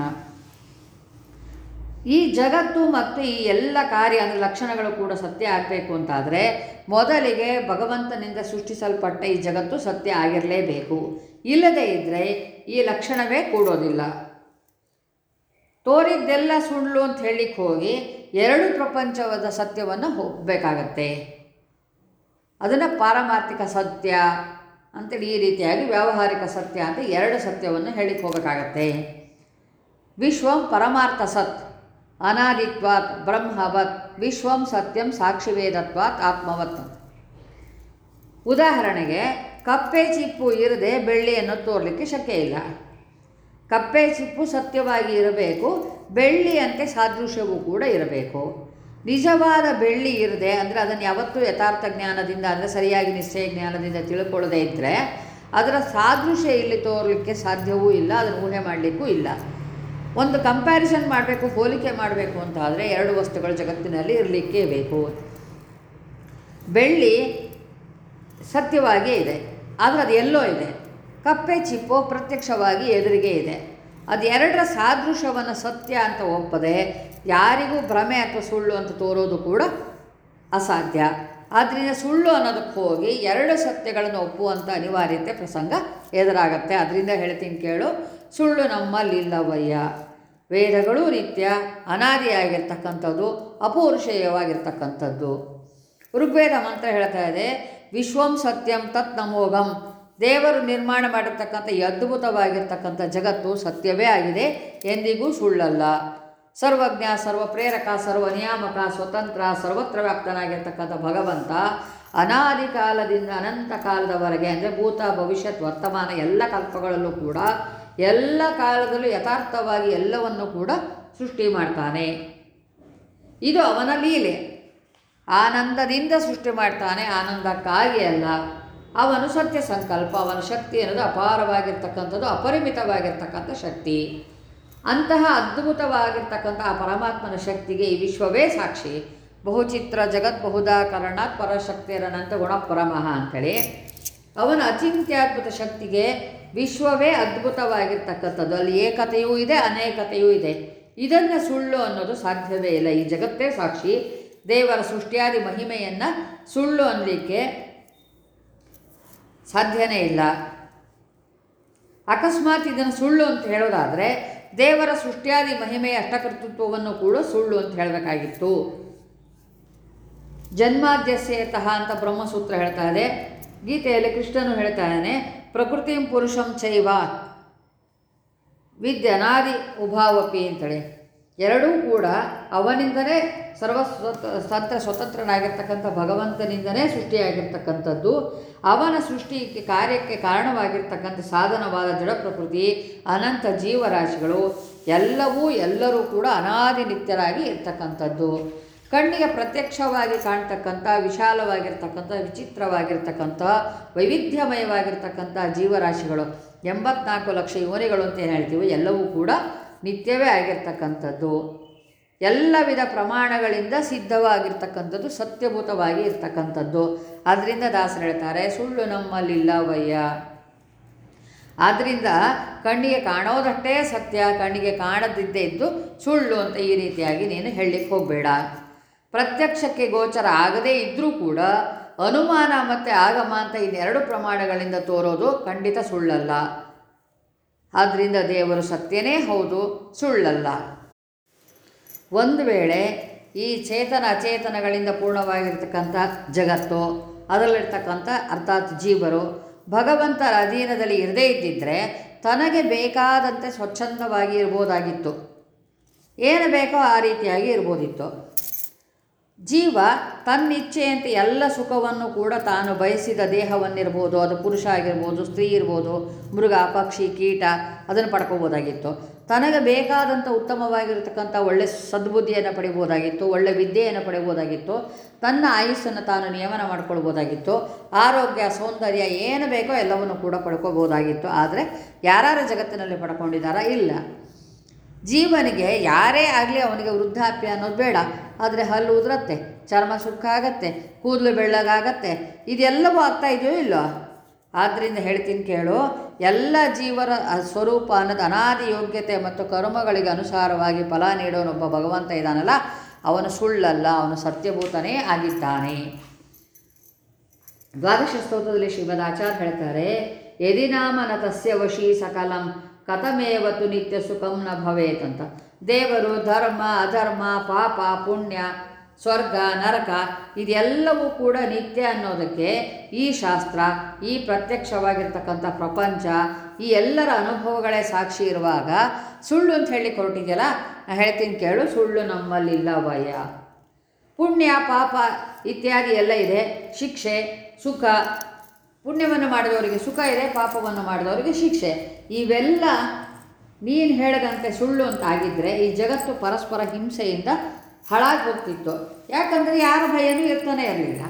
ಈ ಜಗತ್ತು ಮತ್ತು ಈ ಎಲ್ಲ ಕಾರ್ಯ ಅಂದರೆ ಲಕ್ಷಣಗಳು ಕೂಡ ಸತ್ಯ ಆಗಬೇಕು ಅಂತಾದರೆ ಮೊದಲಿಗೆ ಭಗವಂತನಿಂದ ಸೃಷ್ಟಿಸಲ್ಪಟ್ಟ ಈ ಜಗತ್ತು ಸತ್ಯ ಆಗಿರಲೇಬೇಕು ಇಲ್ಲದೇ ಇದ್ದರೆ ಈ ಲಕ್ಷಣವೇ ಕೂಡೋದಿಲ್ಲ ತೋರಿದ್ದೆಲ್ಲ ಸುಳ್ಳು ಅಂತ ಹೇಳಲಿಕ್ಕೆ ಹೋಗಿ ಎರಡು ಪ್ರಪಂಚವಾದ ಸತ್ಯವನ್ನು ಹೋಗಬೇಕಾಗತ್ತೆ ಅದನ್ನು ಪಾರಮಾರ್ಥಿಕ ಸತ್ಯ ಅಂತೇಳಿ ಈ ರೀತಿಯಾಗಿ ವ್ಯಾವಹಾರಿಕ ಸತ್ಯ ಅಂತ ಎರಡು ಸತ್ಯವನ್ನು ಹೇಳಿಕ್ಕೆ ಹೋಗಬೇಕಾಗತ್ತೆ ವಿಶ್ವಂ ಪರಮಾರ್ಥ ಸತ್ ಅನಾದಿತ್ವಾತ್ ಬ್ರಹ್ಮವತ್ ವಿಶ್ವಂ ಸತ್ಯಂ ಸಾಕ್ಷಿವೇದತ್ವಾತ್ ಆತ್ಮವತ್ ಅಂತ. ಉದಾಹರಣೆಗೆ ಕಪ್ಪೆ ಚಿಪ್ಪು ಇರದೆ ಬೆಳ್ಳಿಯನ್ನು ತೋರಲಿಕ್ಕೆ ಶಕ್ಯ ಇಲ್ಲ ಕಪ್ಪೆ ಚಿಪ್ಪು ಸತ್ಯವಾಗಿ ಇರಬೇಕು ಬೆಳ್ಳಿಯಂತೆ ಸಾದೃಶ್ಯವೂ ಕೂಡ ಇರಬೇಕು ನಿಜವಾದ ಬೆಳ್ಳಿ ಇರದೆ ಅಂದರೆ ಅದನ್ನು ಯಾವತ್ತೂ ಯಥಾರ್ಥ ಜ್ಞಾನದಿಂದ ಅಂದರೆ ಸರಿಯಾಗಿ ನಿಶ್ಚಯ ಜ್ಞಾನದಿಂದ ತಿಳ್ಕೊಳ್ಳದೆ ಇದ್ದರೆ ಅದರ ಸಾದೃಶ್ಯ ಇಲ್ಲಿ ತೋರಲಿಕ್ಕೆ ಸಾಧ್ಯವೂ ಇಲ್ಲ ಅದನ್ನು ಊಹೆ ಮಾಡಲಿಕ್ಕೂ ಇಲ್ಲ ಒಂದು ಕಂಪ್ಯಾರಿಸನ್ ಮಾಡಬೇಕು ಹೋಲಿಕೆ ಮಾಡಬೇಕು ಅಂತ ಆದರೆ ಎರಡು ವಸ್ತುಗಳು ಜಗತ್ತಿನಲ್ಲಿ ಇರಲಿಕ್ಕೇ ಬೇಕು ಬೆಳ್ಳಿ ಸತ್ಯವಾಗೇ ಇದೆ ಆದರೆ ಅದು ಎಲ್ಲೋ ಇದೆ ಕಪ್ಪೆ ಚಿಪ್ಪು ಪ್ರತ್ಯಕ್ಷವಾಗಿ ಎದುರಿಗೆ ಇದೆ ಅದು ಎರಡರ ಸಾದೃಶ್ಯವನ್ನು ಸತ್ಯ ಅಂತ ಒಪ್ಪದೆ ಯಾರಿಗೂ ಭ್ರಮೆ ಅಥವಾ ಸುಳ್ಳು ಅಂತ ತೋರೋದು ಕೂಡ ಅಸಾಧ್ಯ ಆದ್ದರಿಂದ ಸುಳ್ಳು ಅನ್ನೋದಕ್ಕೆ ಹೋಗಿ ಎರಡು ಸತ್ಯಗಳನ್ನು ಒಪ್ಪುವಂಥ ಅನಿವಾರ್ಯತೆ ಪ್ರಸಂಗ ಎದುರಾಗತ್ತೆ ಅದರಿಂದ ಹೇಳ್ತೀನಿ ಕೇಳು ಸುಳ್ಳು ನಮ್ಮಲ್ಲಿಲ್ಲವಯ್ಯ ವೇದಗಳು ನಿತ್ಯ ಅನಾದಿಯಾಗಿರ್ತಕ್ಕಂಥದ್ದು ಅಪೌರುಷೇಯವಾಗಿರ್ತಕ್ಕಂಥದ್ದು ಋಗ್ವೇದ ಮಂತ್ರ ಹೇಳ್ತಾ ಇದೆ ವಿಶ್ವಂ ಸತ್ಯಂ ತತ್ ನಮೋಘಂ ದೇವರು ನಿರ್ಮಾಣ ಮಾಡಿರ್ತಕ್ಕಂಥ ಈ ಅದ್ಭುತವಾಗಿರ್ತಕ್ಕಂಥ ಜಗತ್ತು ಸತ್ಯವೇ ಆಗಿದೆ ಎಂದಿಗೂ ಸುಳ್ಳಲ್ಲ ಸರ್ವಜ್ಞ ಸರ್ವ ಪ್ರೇರಕ ಸರ್ವ ನಿಯಾಮಕ ಸ್ವತಂತ್ರ ಸರ್ವತ್ರ ವ್ಯಾಪ್ತನಾಗಿರ್ತಕ್ಕಂಥ ಭಗವಂತ ಅನಾದಿ ಕಾಲದಿಂದ ಅನಂತ ಕಾಲದವರೆಗೆ ಅಂದರೆ ಭೂತ ಭವಿಷ್ಯತ್ ವರ್ತಮಾನ ಎಲ್ಲ ಕಲ್ಪಗಳಲ್ಲೂ ಕೂಡ ಎಲ್ಲ ಕಾಲದಲ್ಲೂ ಯಥಾರ್ಥವಾಗಿ ಎಲ್ಲವನ್ನು ಕೂಡ ಸೃಷ್ಟಿ ಮಾಡ್ತಾನೆ ಇದು ಅವನ ಲೀಲೆ ಆನಂದದಿಂದ ಸೃಷ್ಟಿ ಮಾಡ್ತಾನೆ ಆನಂದಕ್ಕಾಗಿ ಅಲ್ಲ ಅವನು ಸತ್ಯ ಸಂಕಲ್ಪ ಅವನ ಶಕ್ತಿ ಅನ್ನೋದು ಅಪಾರವಾಗಿರ್ತಕ್ಕಂಥದ್ದು ಅಪರಿಮಿತವಾಗಿರ್ತಕ್ಕಂಥ ಶಕ್ತಿ ಅಂತಹ ಅದ್ಭುತವಾಗಿರ್ತಕ್ಕಂಥ ಆ ಪರಮಾತ್ಮನ ಶಕ್ತಿಗೆ ಈ ವಿಶ್ವವೇ ಸಾಕ್ಷಿ ಬಹುಚಿತ್ರ ಜಗತ್ ಬಹುದಾಕರಣಾತ್ ಪರಶಕ್ತಿರನಂತ ಗುಣಪರಮಃ ಅಂತೇಳಿ ಅವನ ಅಚಿಂತ್ಯದ್ಭುತ ಶಕ್ತಿಗೆ ವಿಶ್ವವೇ ಅದ್ಭುತವಾಗಿರ್ತಕ್ಕಂಥದ್ದು ಅಲ್ಲಿ ಏಕತೆಯೂ ಇದೆ ಅನೇಕತೆಯೂ ಇದೆ ಇದನ್ನು ಸುಳ್ಳು ಅನ್ನೋದು ಸಾಧ್ಯವೇ ಇಲ್ಲ ಈ ಜಗತ್ತೇ ಸಾಕ್ಷಿ ದೇವರ ಸೃಷ್ಟಿಯಾದಿ ಮಹಿಮೆಯನ್ನು ಸುಳ್ಳು ಅನ್ನಲಿಕ್ಕೆ ಸಾಧ್ಯನೇ ಇಲ್ಲ ಅಕಸ್ಮಾತ್ ಇದನ್ನು ಸುಳ್ಳು ಅಂತ ಹೇಳೋದಾದರೆ ದೇವರ ಸೃಷ್ಟಿಯಾದಿ ಮಹಿಮೆಯ ಅಷ್ಟಕರ್ತೃತ್ವವನ್ನು ಕೂಡ ಸುಳ್ಳು ಅಂತ ಹೇಳಬೇಕಾಗಿತ್ತು ಜನ್ಮಾದ್ಯಸ್ಯತಃ ಅಂತ ಬ್ರಹ್ಮಸೂತ್ರ ಹೇಳ್ತಾ ಇದೆ ಗೀತೆಯಲ್ಲಿ ಕೃಷ್ಣನು ಹೇಳ್ತಾ ಇದ್ದಾನೆ ಪ್ರಕೃತಿ ಪುರುಷಂ ಚೈವ ವಿದ್ಯನಾದಿ ಉಭಾವಪಿ ಅಂತೇಳಿ ಎರಡೂ ಕೂಡ ಅವನಿಂದಲೇ ಸರ್ವ ಸ್ವತ ಸ್ವತಂತ್ರ ಸ್ವತಂತ್ರನಾಗಿರ್ತಕ್ಕಂಥ ಭಗವಂತನಿಂದಲೇ ಸೃಷ್ಟಿಯಾಗಿರ್ತಕ್ಕಂಥದ್ದು ಅವನ ಸೃಷ್ಟಿಗೆ ಕಾರ್ಯಕ್ಕೆ ಕಾರಣವಾಗಿರ್ತಕ್ಕಂಥ ಸಾಧನವಾದ ಜಡ ಪ್ರಕೃತಿ ಅನಂತ ಜೀವರಾಶಿಗಳು ಎಲ್ಲವೂ ಎಲ್ಲರೂ ಕೂಡ ಅನಾದಿ ನಿತ್ಯರಾಗಿ ಇರ್ತಕ್ಕಂಥದ್ದು ಕಣ್ಣಿಗೆ ಪ್ರತ್ಯಕ್ಷವಾಗಿ ಕಾಣ್ತಕ್ಕಂಥ ವಿಶಾಲವಾಗಿರ್ತಕ್ಕಂಥ ವಿಚಿತ್ರವಾಗಿರ್ತಕ್ಕಂಥ ವೈವಿಧ್ಯಮಯವಾಗಿರ್ತಕ್ಕಂಥ ಜೀವರಾಶಿಗಳು ಎಂಬತ್ನಾಲ್ಕು ಲಕ್ಷ ಯೋನಿಗಳು ಅಂತ ಏನು ಹೇಳ್ತೀವಿ ಎಲ್ಲವೂ ಕೂಡ ನಿತ್ಯವೇ ಆಗಿರ್ತಕ್ಕಂಥದ್ದು ಎಲ್ಲ ವಿಧ ಪ್ರಮಾಣಗಳಿಂದ ಸಿದ್ಧವಾಗಿರ್ತಕ್ಕಂಥದ್ದು ಸತ್ಯಭೂತವಾಗಿ ಇರ್ತಕ್ಕಂಥದ್ದು ಆದ್ದರಿಂದ ದಾಸರು ಹೇಳ್ತಾರೆ ಸುಳ್ಳು ನಮ್ಮಲ್ಲಿಲ್ಲವಯ್ಯ ಆದ್ದರಿಂದ ಕಣ್ಣಿಗೆ ಕಾಣೋದಷ್ಟೇ ಸತ್ಯ ಕಣ್ಣಿಗೆ ಕಾಣದಿದ್ದೇ ಇದ್ದು ಸುಳ್ಳು ಅಂತ ಈ ರೀತಿಯಾಗಿ ನೀನು ಹೇಳಲಿಕ್ಕೆ ಹೋಗಬೇಡ ಪ್ರತ್ಯಕ್ಷಕ್ಕೆ ಗೋಚರ ಆಗದೇ ಇದ್ದರೂ ಕೂಡ ಅನುಮಾನ ಮತ್ತು ಆಗಮ ಅಂತ ಇನ್ನೆರಡು ಪ್ರಮಾಣಗಳಿಂದ ತೋರೋದು ಖಂಡಿತ ಸುಳ್ಳಲ್ಲ ಆದ್ದರಿಂದ ದೇವರು ಸತ್ಯನೇ ಹೌದು ಸುಳ್ಳಲ್ಲ ಒಂದು ವೇಳೆ ಈ ಚೇತನ ಅಚೇತನಗಳಿಂದ ಪೂರ್ಣವಾಗಿರ್ತಕ್ಕಂಥ ಜಗತ್ತು ಅದರಲ್ಲಿರ್ತಕ್ಕಂಥ ಅರ್ಥಾತ್ ಜೀವರು ಭಗವಂತರ ಅಧೀನದಲ್ಲಿ ಇರದೇ ಇದ್ದಿದ್ದರೆ ತನಗೆ ಬೇಕಾದಂತೆ ಸ್ವಚ್ಛಂದವಾಗಿ ಇರ್ಬೋದಾಗಿತ್ತು ಏನು ಬೇಕೋ ಆ ರೀತಿಯಾಗಿ ಇರ್ಬೋದಿತ್ತು ಜೀವ ತನ್ನಿಚ್ಛೆಯಂತೆ ಎಲ್ಲ ಸುಖವನ್ನು ಕೂಡ ತಾನು ಬಯಸಿದ ದೇಹವನ್ನಿರ್ಬೋದು ಅದು ಪುರುಷ ಆಗಿರ್ಬೋದು ಸ್ತ್ರೀ ಇರ್ಬೋದು ಮೃಗ ಪಕ್ಷಿ ಕೀಟ ಅದನ್ನು ಪಡ್ಕೋಬೋದಾಗಿತ್ತು ತನಗೆ ಬೇಕಾದಂಥ ಉತ್ತಮವಾಗಿರತಕ್ಕಂಥ ಒಳ್ಳೆ ಸದ್ಬುದ್ಧಿಯನ್ನು ಪಡಿಬೋದಾಗಿತ್ತು ಒಳ್ಳೆ ವಿದ್ಯೆಯನ್ನು ಪಡಿಬೋದಾಗಿತ್ತು ತನ್ನ ಆಯುಸ್ಸನ್ನು ತಾನು ನಿಯಮನ ಮಾಡ್ಕೊಳ್ಬೋದಾಗಿತ್ತು ಆರೋಗ್ಯ ಸೌಂದರ್ಯ ಏನು ಬೇಕೋ ಎಲ್ಲವನ್ನು ಕೂಡ ಪಡ್ಕೋಬೋದಾಗಿತ್ತು ಆದರೆ ಯಾರ್ಯಾರ ಜಗತ್ತಿನಲ್ಲಿ ಪಡ್ಕೊಂಡಿದ್ದಾರಾ ಇಲ್ಲ ಜೀವನಿಗೆ ಯಾರೇ ಆಗಲಿ ಅವನಿಗೆ ವೃದ್ಧಾಪ್ಯ ಅನ್ನೋದು ಬೇಡ ಆದರೆ ಹಲ್ಲು ಉದುರತ್ತೆ ಚರ್ಮ ಸುಕ್ಕ ಆಗತ್ತೆ ಕೂದಲು ಬೆಳ್ಳಗಾಗತ್ತೆ ಇದೆಲ್ಲವೂ ಆಗ್ತಾ ಇದೆಯೋ ಇಲ್ಲೋ ಆದ್ದರಿಂದ ಹೇಳ್ತೀನಿ ಕೇಳು ಎಲ್ಲ ಜೀವರ ಆ ಸ್ವರೂಪ ಅನ್ನೋದು ಅನಾದಿ ಯೋಗ್ಯತೆ ಮತ್ತು ಕರ್ಮಗಳಿಗೆ ಅನುಸಾರವಾಗಿ ಫಲ ನೀಡೋನೊಬ್ಬ ಭಗವಂತ ಇದ್ದಾನಲ್ಲ ಅವನು ಸುಳ್ಳಲ್ಲ ಅವನು ಸತ್ಯಭೂತನೇ ಆಗಿದ್ದಾನೆ ದ್ವಾದಶ ಸ್ತೋತ್ರದಲ್ಲಿ ಶ್ರೀಮದ್ ಆಚಾರ್ಯ ಹೇಳ್ತಾರೆ ಯದಿನಾಮನ ತಸ್ಯ ವಶಿ ಸಕಲಂ ಕಥಮೇವತು ನಿತ್ಯ ಸುಖಂ ನ ಭವೇತ್ ಅಂತ ದೇವರು ಧರ್ಮ ಅಧರ್ಮ ಪಾಪ ಪುಣ್ಯ ಸ್ವರ್ಗ ನರಕ ಇದೆಲ್ಲವೂ ಕೂಡ ನಿತ್ಯ ಅನ್ನೋದಕ್ಕೆ ಈ ಶಾಸ್ತ್ರ ಈ ಪ್ರತ್ಯಕ್ಷವಾಗಿರ್ತಕ್ಕಂಥ ಪ್ರಪಂಚ ಈ ಎಲ್ಲರ ಅನುಭವಗಳೇ ಸಾಕ್ಷಿ ಇರುವಾಗ ಸುಳ್ಳು ಅಂತ ಹೇಳಿ ಹೊರಟಿದೆಯಲ್ಲ ನಾ ಹೇಳ್ತೀನಿ ಕೇಳು ಸುಳ್ಳು ನಮ್ಮಲ್ಲಿಲ್ಲ ಭಯ ಪುಣ್ಯ ಪಾಪ ಇತ್ಯಾದಿ ಎಲ್ಲ ಇದೆ ಶಿಕ್ಷೆ ಸುಖ ಪುಣ್ಯವನ್ನು ಮಾಡಿದವರಿಗೆ ಸುಖ ಇದೆ ಪಾಪವನ್ನು ಮಾಡಿದವರಿಗೆ ಶಿಕ್ಷೆ ಇವೆಲ್ಲ ನೀನು ಹೇಳದಂತೆ ಸುಳ್ಳು ಅಂತ ಆಗಿದ್ದರೆ ಈ ಜಗತ್ತು ಪರಸ್ಪರ ಹಿಂಸೆಯಿಂದ ಹಾಳಾಗಿ ಹೋಗ್ತಿತ್ತು ಯಾಕಂದರೆ ಯಾರ ಭಯನೂ ಇರ್ತಾನೆ ಇರಲಿಲ್ಲ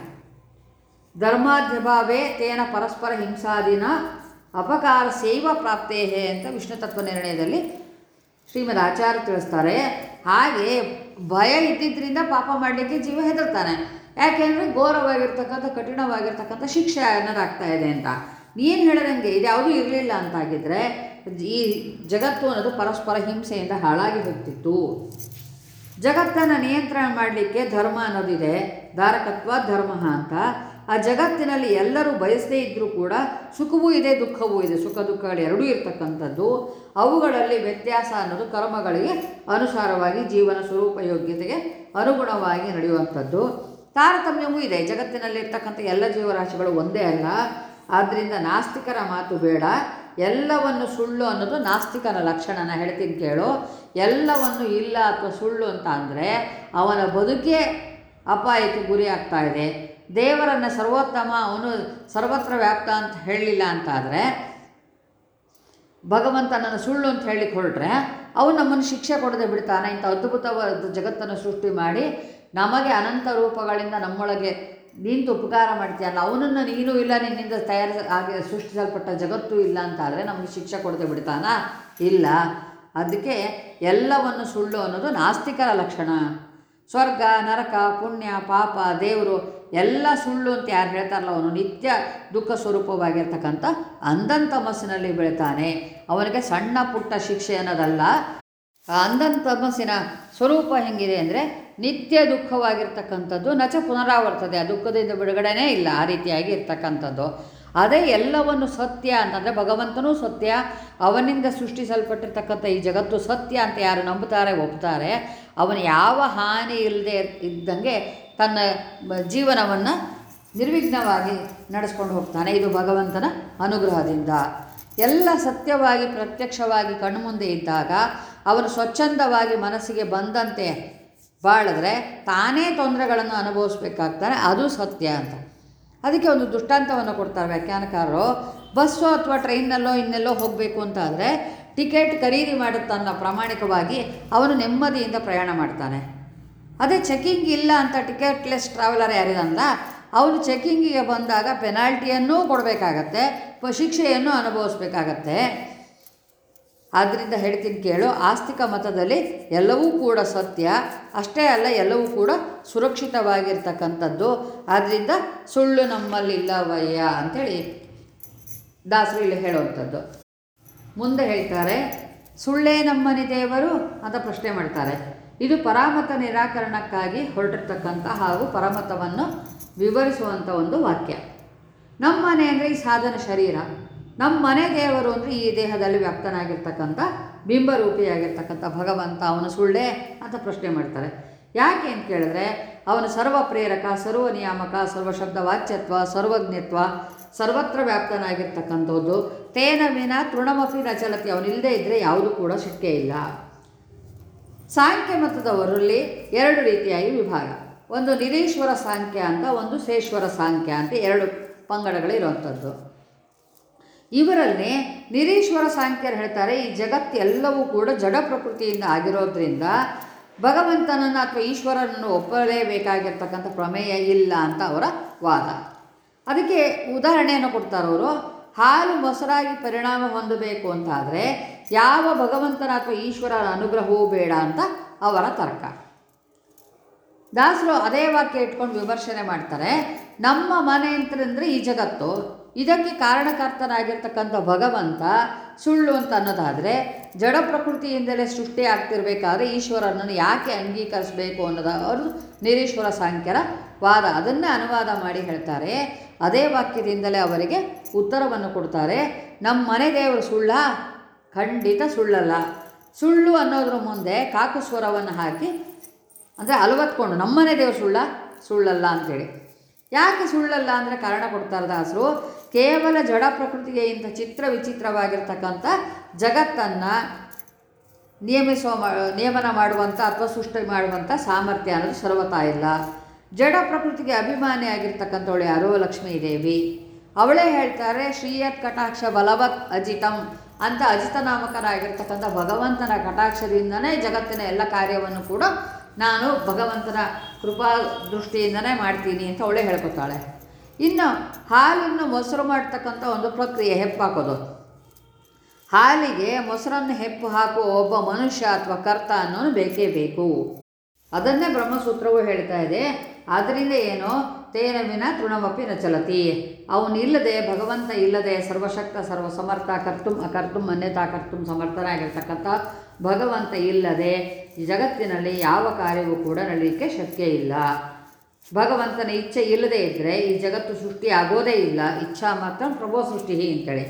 ಧರ್ಮಾಧ್ಯಭಾವೇ ತೇನ ಪರಸ್ಪರ ಹಿಂಸಾದಿನ ಅಪಕಾರ ಸೇವ ಪ್ರಾಪ್ತೇಹೆ ಅಂತ ವಿಷ್ಣು ತತ್ವ ನಿರ್ಣಯದಲ್ಲಿ ಶ್ರೀಮದ್ ಆಚಾರ್ಯ ತಿಳಿಸ್ತಾರೆ ಹಾಗೆ ಭಯ ಇದ್ದಿದ್ದರಿಂದ ಪಾಪ ಮಾಡಲಿಕ್ಕೆ ಜೀವ ಹೆದರ್ತಾನೆ ಯಾಕೆಂದರೆ ಘೋರವಾಗಿರ್ತಕ್ಕಂಥ ಕಠಿಣವಾಗಿರ್ತಕ್ಕಂಥ ಶಿಕ್ಷೆ ಅನ್ನೋದಾಗ್ತಾ ಇದೆ ಅಂತ ನೀನು ಹೇಳದಂಗೆ ಇದ್ಯಾವುದೂ ಇರಲಿಲ್ಲ ಅಂತಾಗಿದ್ದರೆ ಈ ಜಗತ್ತು ಅನ್ನೋದು ಪರಸ್ಪರ ಹಿಂಸೆಯಿಂದ ಹಾಳಾಗಿ ಹೋಗ್ತಿತ್ತು ಜಗತ್ತನ್ನು ನಿಯಂತ್ರಣ ಮಾಡಲಿಕ್ಕೆ ಧರ್ಮ ಅನ್ನೋದಿದೆ ಧಾರಕತ್ವ ಧರ್ಮ ಅಂತ ಆ ಜಗತ್ತಿನಲ್ಲಿ ಎಲ್ಲರೂ ಬಯಸದೇ ಇದ್ದರೂ ಕೂಡ ಸುಖವೂ ಇದೆ ದುಃಖವೂ ಇದೆ ಸುಖ ದುಃಖಗಳು ಎರಡೂ ಇರ್ತಕ್ಕಂಥದ್ದು ಅವುಗಳಲ್ಲಿ ವ್ಯತ್ಯಾಸ ಅನ್ನೋದು ಕರ್ಮಗಳಿಗೆ ಅನುಸಾರವಾಗಿ ಜೀವನ ಸ್ವರೂಪ ಯೋಗ್ಯತೆಗೆ ಅನುಗುಣವಾಗಿ ನಡೆಯುವಂಥದ್ದು ತಾರತಮ್ಯವೂ ಇದೆ ಜಗತ್ತಿನಲ್ಲಿರ್ತಕ್ಕಂಥ ಎಲ್ಲ ಜೀವರಾಶಿಗಳು ಒಂದೇ ಅಲ್ಲ ಆದ್ದರಿಂದ ನಾಸ್ತಿಕರ ಮಾತು ಬೇಡ ಎಲ್ಲವನ್ನು ಸುಳ್ಳು ಅನ್ನೋದು ನಾಸ್ತಿಕನ ಲಕ್ಷಣನ ಹೇಳ್ತೀನಿ ಕೇಳು ಎಲ್ಲವನ್ನು ಇಲ್ಲ ಅಥವಾ ಸುಳ್ಳು ಅಂತ ಅಂದರೆ ಅವನ ಬದುಕೇ ಅಪಾಯಕ್ಕೆ ಗುರಿ ಆಗ್ತಾ ಇದೆ ದೇವರನ್ನು ಸರ್ವೋತ್ತಮ ಅವನು ಸರ್ವತ್ರ ವ್ಯಾಪ್ತ ಅಂತ ಹೇಳಲಿಲ್ಲ ಅಂತಾದರೆ ಭಗವಂತನನ್ನು ಸುಳ್ಳು ಅಂತ ಹೇಳಲಿಕ್ಕೆ ಹೊರಟ್ರೆ ಅವನು ನಮ್ಮನ್ನು ಶಿಕ್ಷೆ ಕೊಡದೆ ಬಿಡ್ತಾನೆ ಇಂಥ ಅದ್ಭುತವಾದ ಜಗತ್ತನ್ನು ಸೃಷ್ಟಿ ಮಾಡಿ ನಮಗೆ ಅನಂತ ರೂಪಗಳಿಂದ ನಮ್ಮೊಳಗೆ ನಿಂತು ಉಪಕಾರ ಮಾಡ್ತೀಯಲ್ಲ ಅವನನ್ನು ನೀನು ಇಲ್ಲ ನಿನ್ನಿಂದ ತಯಾರಿಸ ಆಗಿ ಸೃಷ್ಟಿಸಲ್ಪಟ್ಟ ಜಗತ್ತು ಇಲ್ಲ ಅಂತಾದರೆ ನಮಗೆ ಶಿಕ್ಷೆ ಕೊಡದೆ ಬಿಡ್ತಾನ ಇಲ್ಲ ಅದಕ್ಕೆ ಎಲ್ಲವನ್ನು ಸುಳ್ಳು ಅನ್ನೋದು ನಾಸ್ತಿಕರ ಲಕ್ಷಣ ಸ್ವರ್ಗ ನರಕ ಪುಣ್ಯ ಪಾಪ ದೇವರು ಎಲ್ಲ ಸುಳ್ಳು ಅಂತ ಯಾರು ಹೇಳ್ತಾರಲ್ಲ ಅವನು ನಿತ್ಯ ದುಃಖ ಸ್ವರೂಪವಾಗಿರ್ತಕ್ಕಂಥ ಅಂಧನ್ ತಮಸ್ಸಿನಲ್ಲಿ ಬೆಳಿತಾನೆ ಅವನಿಗೆ ಸಣ್ಣ ಪುಟ್ಟ ಶಿಕ್ಷೆ ಅನ್ನೋದಲ್ಲ ಆ ಅಂಧನ್ ತಮಸ್ಸಿನ ಸ್ವರೂಪ ಹೆಂಗಿದೆ ಅಂದರೆ ನಿತ್ಯ ದುಃಖವಾಗಿರ್ತಕ್ಕಂಥದ್ದು ನಚ ಪುನರಾವರ್ತದೆ ಆ ದುಃಖದಿಂದ ಬಿಡುಗಡೆನೇ ಇಲ್ಲ ಆ ರೀತಿಯಾಗಿ ಇರ್ತಕ್ಕಂಥದ್ದು ಅದೇ ಎಲ್ಲವನ್ನು ಸತ್ಯ ಅಂತಂದರೆ ಭಗವಂತನೂ ಸತ್ಯ ಅವನಿಂದ ಸೃಷ್ಟಿಸಲ್ಪಟ್ಟಿರ್ತಕ್ಕಂಥ ಈ ಜಗತ್ತು ಸತ್ಯ ಅಂತ ಯಾರು ನಂಬುತ್ತಾರೆ ಒಪ್ತಾರೆ ಅವನು ಯಾವ ಹಾನಿ ಇಲ್ಲದೆ ಇದ್ದಂಗೆ ತನ್ನ ಬ- ಜೀವನವನ್ನು ನಿರ್ವಿಘ್ನವಾಗಿ ನಡೆಸ್ಕೊಂಡು ಹೋಗ್ತಾನೆ ಇದು ಭಗವಂತನ ಅನುಗ್ರಹದಿಂದ ಎಲ್ಲ ಸತ್ಯವಾಗಿ ಪ್ರತ್ಯಕ್ಷವಾಗಿ ಕಣ್ಮುಂದೆ ಇದ್ದಾಗ ಅವನು ಸ್ವಚ್ಛಂದವಾಗಿ ಮನಸ್ಸಿಗೆ ಬಂದಂತೆ ಬಾಳಿದ್ರೆ ತಾನೇ ತೊಂದರೆಗಳನ್ನು ಅನುಭವಿಸ್ಬೇಕಾಗ್ತಾನೆ ಅದು ಸತ್ಯ ಅಂತ ಅದಕ್ಕೆ ಒಂದು ದೃಷ್ಟಾಂತವನ್ನು ಕೊಡ್ತಾರೆ ವ್ಯಾಖ್ಯಾನಕಾರರು ಬಸ್ಸು ಅಥವಾ ಟ್ರೈನ್ನಲ್ಲೋ ಇನ್ನೆಲ್ಲೋ ಹೋಗಬೇಕು ಅಂತಾದರೆ ಟಿಕೆಟ್ ಖರೀದಿ ಮಾಡುತ್ತಾನ ಪ್ರಾಮಾಣಿಕವಾಗಿ ಅವನು ನೆಮ್ಮದಿಯಿಂದ ಪ್ರಯಾಣ ಮಾಡ್ತಾನೆ ಅದೇ ಚೆಕಿಂಗ್ ಇಲ್ಲ ಅಂತ ಟಿಕೆಟ್ಲೆಸ್ ಟ್ರಾವೆಲರ್ ಯಾರಿದಲ್ಲ ಅವನು ಚೆಕಿಂಗಿಗೆ ಬಂದಾಗ ಪೆನಾಲ್ಟಿಯನ್ನೂ ಕೊಡಬೇಕಾಗತ್ತೆ ಪ- ಶಿಕ್ಷೆಯನ್ನು ಅನುಭವಿಸ್ಬೇಕಾಗತ್ತೆ ಆದ್ದರಿಂದ ಹೇಳ್ತೀನಿ ಕೇಳು ಆಸ್ತಿಕ ಮತದಲ್ಲಿ ಎಲ್ಲವೂ ಕೂಡ ಸತ್ಯ ಅಷ್ಟೇ ಅಲ್ಲ ಎಲ್ಲವೂ ಕೂಡ ಸುರಕ್ಷಿತವಾಗಿರ್ತಕ್ಕಂಥದ್ದು ಆದ್ದರಿಂದ ಸುಳ್ಳು ನಮ್ಮಲ್ಲಿಲ್ಲವಯ್ಯ ಅಂಥೇಳಿ ದಾಸರು ಇಲ್ಲಿ ಹೇಳುವಂಥದ್ದು ಮುಂದೆ ಹೇಳ್ತಾರೆ ಸುಳ್ಳೇ ನಮ್ಮನಿ ದೇವರು ಅಂತ ಪ್ರಶ್ನೆ ಮಾಡ್ತಾರೆ ಇದು ಪರಾಮತ ನಿರಾಕರಣಕ್ಕಾಗಿ ಹೊರಟಿರ್ತಕ್ಕಂಥ ಹಾಗೂ ಪರಮತವನ್ನು ವಿವರಿಸುವಂಥ ಒಂದು ವಾಕ್ಯ ನಮ್ಮನೆ ಅಂದರೆ ಈ ಸಾಧನ ಶರೀರ ನಮ್ಮ ಮನೆ ದೇವರು ಅಂದರೆ ಈ ದೇಹದಲ್ಲಿ ವ್ಯಕ್ತನಾಗಿರ್ತಕ್ಕಂಥ ಬಿಂಬರೂಪಿಯಾಗಿರ್ತಕ್ಕಂಥ ಭಗವಂತ ಅವನು ಸುಳ್ಳೇ ಅಂತ ಪ್ರಶ್ನೆ ಮಾಡ್ತಾರೆ ಯಾಕೆ ಅಂತ ಕೇಳಿದ್ರೆ ಅವನು ಸರ್ವ ಪ್ರೇರಕ ಸರ್ವ ನಿಯಾಮಕ ಸರ್ವ ಶಬ್ದ ವಾಚ್ಯತ್ವ ಸರ್ವಜ್ಞತ್ವ ಸರ್ವತ್ರ ವ್ಯಾಪ್ತನಾಗಿರ್ತಕ್ಕಂಥದ್ದು ತೇನ ವಿನ ತೃಣಮಪಿ ನ ಚಲತಿ ಅವನಿಲ್ಲದೆ ಇದ್ದರೆ ಯಾವುದು ಕೂಡ ಶಕ್ಯ ಇಲ್ಲ ಸಾಂಖ್ಯ ಮತದವರಲ್ಲಿ ಎರಡು ರೀತಿಯಾಗಿ ವಿಭಾಗ ಒಂದು ನಿರೀಶ್ವರ ಸಾಂಖ್ಯ ಅಂತ ಒಂದು ಸೇಶ್ವರ ಸಾಂಖ್ಯ ಅಂತ ಎರಡು ಪಂಗಡಗಳಿರುವಂಥದ್ದು ಇವರಲ್ಲಿ ನಿರೀಶ್ವರ ಸಾಂಖ್ಯರು ಹೇಳ್ತಾರೆ ಈ ಜಗತ್ತು ಎಲ್ಲವೂ ಕೂಡ ಜಡ ಪ್ರಕೃತಿಯಿಂದ ಆಗಿರೋದ್ರಿಂದ ಭಗವಂತನನ್ನು ಅಥವಾ ಈಶ್ವರನನ್ನು ಒಪ್ಪಲೇಬೇಕಾಗಿರ್ತಕ್ಕಂಥ ಪ್ರಮೇಯ ಇಲ್ಲ ಅಂತ ಅವರ ವಾದ ಅದಕ್ಕೆ ಉದಾಹರಣೆಯನ್ನು ಕೊಡ್ತಾರೆ ಅವರು ಹಾಲು ಮೊಸರಾಗಿ ಪರಿಣಾಮ ಹೊಂದಬೇಕು ಅಂತಾದರೆ ಯಾವ ಭಗವಂತನ ಅಥವಾ ಈಶ್ವರನ ಅನುಗ್ರಹವೂ ಬೇಡ ಅಂತ ಅವರ ತರ್ಕ ದಾಸರು ಅದೇ ವಾಕ್ಯ ಇಟ್ಕೊಂಡು ವಿಮರ್ಶನೆ ಮಾಡ್ತಾರೆ ನಮ್ಮ ಮನೆ ಅಂತಂದರೆ ಈ ಜಗತ್ತು ಇದಕ್ಕೆ ಕಾರಣಕರ್ತನಾಗಿರ್ತಕ್ಕಂಥ ಭಗವಂತ ಸುಳ್ಳು ಅಂತ ಅನ್ನೋದಾದರೆ ಜಡ ಪ್ರಕೃತಿಯಿಂದಲೇ ಸೃಷ್ಟಿ ಆಗ್ತಿರ್ಬೇಕಾದ್ರೆ ಈಶ್ವರನನ್ನು ಯಾಕೆ ಅಂಗೀಕರಿಸಬೇಕು ಅನ್ನೋದು ಅವರು ನಿರೀಶ್ವರ ಸಾಂಖ್ಯರ ವಾದ ಅದನ್ನೇ ಅನುವಾದ ಮಾಡಿ ಹೇಳ್ತಾರೆ ಅದೇ ವಾಕ್ಯದಿಂದಲೇ ಅವರಿಗೆ ಉತ್ತರವನ್ನು ಕೊಡ್ತಾರೆ ನಮ್ಮ ಮನೆ ದೇವರು ಸುಳ್ಳ ಖಂಡಿತ ಸುಳ್ಳಲ್ಲ ಸುಳ್ಳು ಅನ್ನೋದ್ರ ಮುಂದೆ ಕಾಕು ಸ್ವರವನ್ನು ಹಾಕಿ ಅಂದರೆ ಅಲವತ್ಕೊಂಡು ನಮ್ಮನೆ ದೇವರು ಸುಳ್ಳ ಸುಳ್ಳಲ್ಲ ಅಂತೇಳಿ ಯಾಕೆ ಸುಳ್ಳಲ್ಲ ಅಂದರೆ ಕಾರಣ ಕೊಡ್ತಾರೆ ದಾಸರು ಕೇವಲ ಜಡ ಪ್ರಕೃತಿಗೆ ಇಂಥ ಚಿತ್ರ ವಿಚಿತ್ರವಾಗಿರ್ತಕ್ಕಂಥ ಜಗತ್ತನ್ನು ನಿಯಮಿಸುವ ಮಾ ನಿಯಮನ ಮಾಡುವಂಥ ಅಥವಾ ಸೃಷ್ಟಿ ಮಾಡುವಂಥ ಸಾಮರ್ಥ್ಯ ಅನ್ನೋದು ಸರ್ವತಾ ಇಲ್ಲ ಜಡ ಪ್ರಕೃತಿಗೆ ಅಭಿಮಾನಿಯಾಗಿರ್ತಕ್ಕಂಥವಳು ಯಾರೋ ಲಕ್ಷ್ಮೀ ದೇವಿ ಅವಳೇ ಹೇಳ್ತಾರೆ ಶ್ರೀಯತ್ ಕಟಾಕ್ಷ ಬಲವತ್ ಅಜಿತಂ ಅಂತ ಅಜಿತ ನಾಮಕರಾಗಿರ್ತಕ್ಕಂಥ ಭಗವಂತನ ಕಟಾಕ್ಷದಿಂದನೇ ಜಗತ್ತಿನ ಎಲ್ಲ ಕಾರ್ಯವನ್ನು ಕೂಡ ನಾನು ಭಗವಂತನ ಕೃಪಾ ದೃಷ್ಟಿಯಿಂದನೇ ಮಾಡ್ತೀನಿ ಅಂತ ಅವಳೇ ಹೇಳ್ಕೊತಾಳೆ ಇನ್ನು ಹಾಲನ್ನು ಮೊಸರು ಮಾಡ್ತಕ್ಕಂಥ ಒಂದು ಪ್ರಕ್ರಿಯೆ ಹೆಪ್ಪಾಕೋದು ಹಾಲಿಗೆ ಮೊಸರನ್ನು ಹೆಪ್ಪು ಹಾಕುವ ಒಬ್ಬ ಮನುಷ್ಯ ಅಥವಾ ಕರ್ತ ಅನ್ನೋನು ಬೇಕೇ ಬೇಕು ಅದನ್ನೇ ಬ್ರಹ್ಮಸೂತ್ರವು ಹೇಳ್ತಾ ಇದೆ ಆದ್ದರಿಂದ ಏನೋ ತೇನ ವಿನ ತೃಣಮಪಿ ನ ಚಲತಿ ಅವನಿಲ್ಲದೆ ಭಗವಂತ ಇಲ್ಲದೆ ಸರ್ವಶಕ್ತ ಸರ್ವಸಮರ್ಥ ಕರ್ತುಂ ಅಕರ್ತುಂ ಅನ್ಯತಾ ಕರ್ತುಂ ಸಮರ್ಥನಾಗಿರ್ತಕ್ಕಂಥ ಭಗವಂತ ಇಲ್ಲದೆ ಈ ಜಗತ್ತಿನಲ್ಲಿ ಯಾವ ಕಾರ್ಯವೂ ಕೂಡ ನಡೀಲಿಕ್ಕೆ ಶಕ್ಯ ಇಲ್ಲ ಭಗವಂತನ ಇಚ್ಛೆ ಇಲ್ಲದೆ ಇದ್ದರೆ ಈ ಜಗತ್ತು ಸೃಷ್ಟಿ ಆಗೋದೇ ಇಲ್ಲ ಇಚ್ಛಾ ಮಾತ್ರ ಪ್ರಭೋ ಸೃಷ್ಟಿ ಅಂತೇಳಿ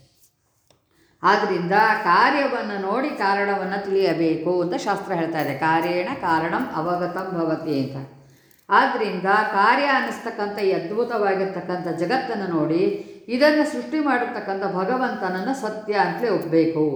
ಆದ್ದರಿಂದ ಕಾರ್ಯವನ್ನು ನೋಡಿ ಕಾರಣವನ್ನು ತಿಳಿಯಬೇಕು ಅಂತ ಶಾಸ್ತ್ರ ಹೇಳ್ತಾ ಇದೆ ಕಾರ್ಯೇಣ ಕಾರಣಂ ಅವಗತಂ ಭವತಿ ಅಂತ ಆದ್ದರಿಂದ ಕಾರ್ಯ ಅನ್ನಿಸ್ತಕ್ಕಂಥ ಈ ಅದ್ಭುತವಾಗಿರ್ತಕ್ಕಂಥ ಜಗತ್ತನ್ನು ನೋಡಿ ಇದನ್ನು ಸೃಷ್ಟಿ ಮಾಡಿರ್ತಕ್ಕಂಥ ಭಗವಂತನನ್ನು ಸತ್ಯ ಅಂತಲೇ ಒಪ್ಪಬೇಕು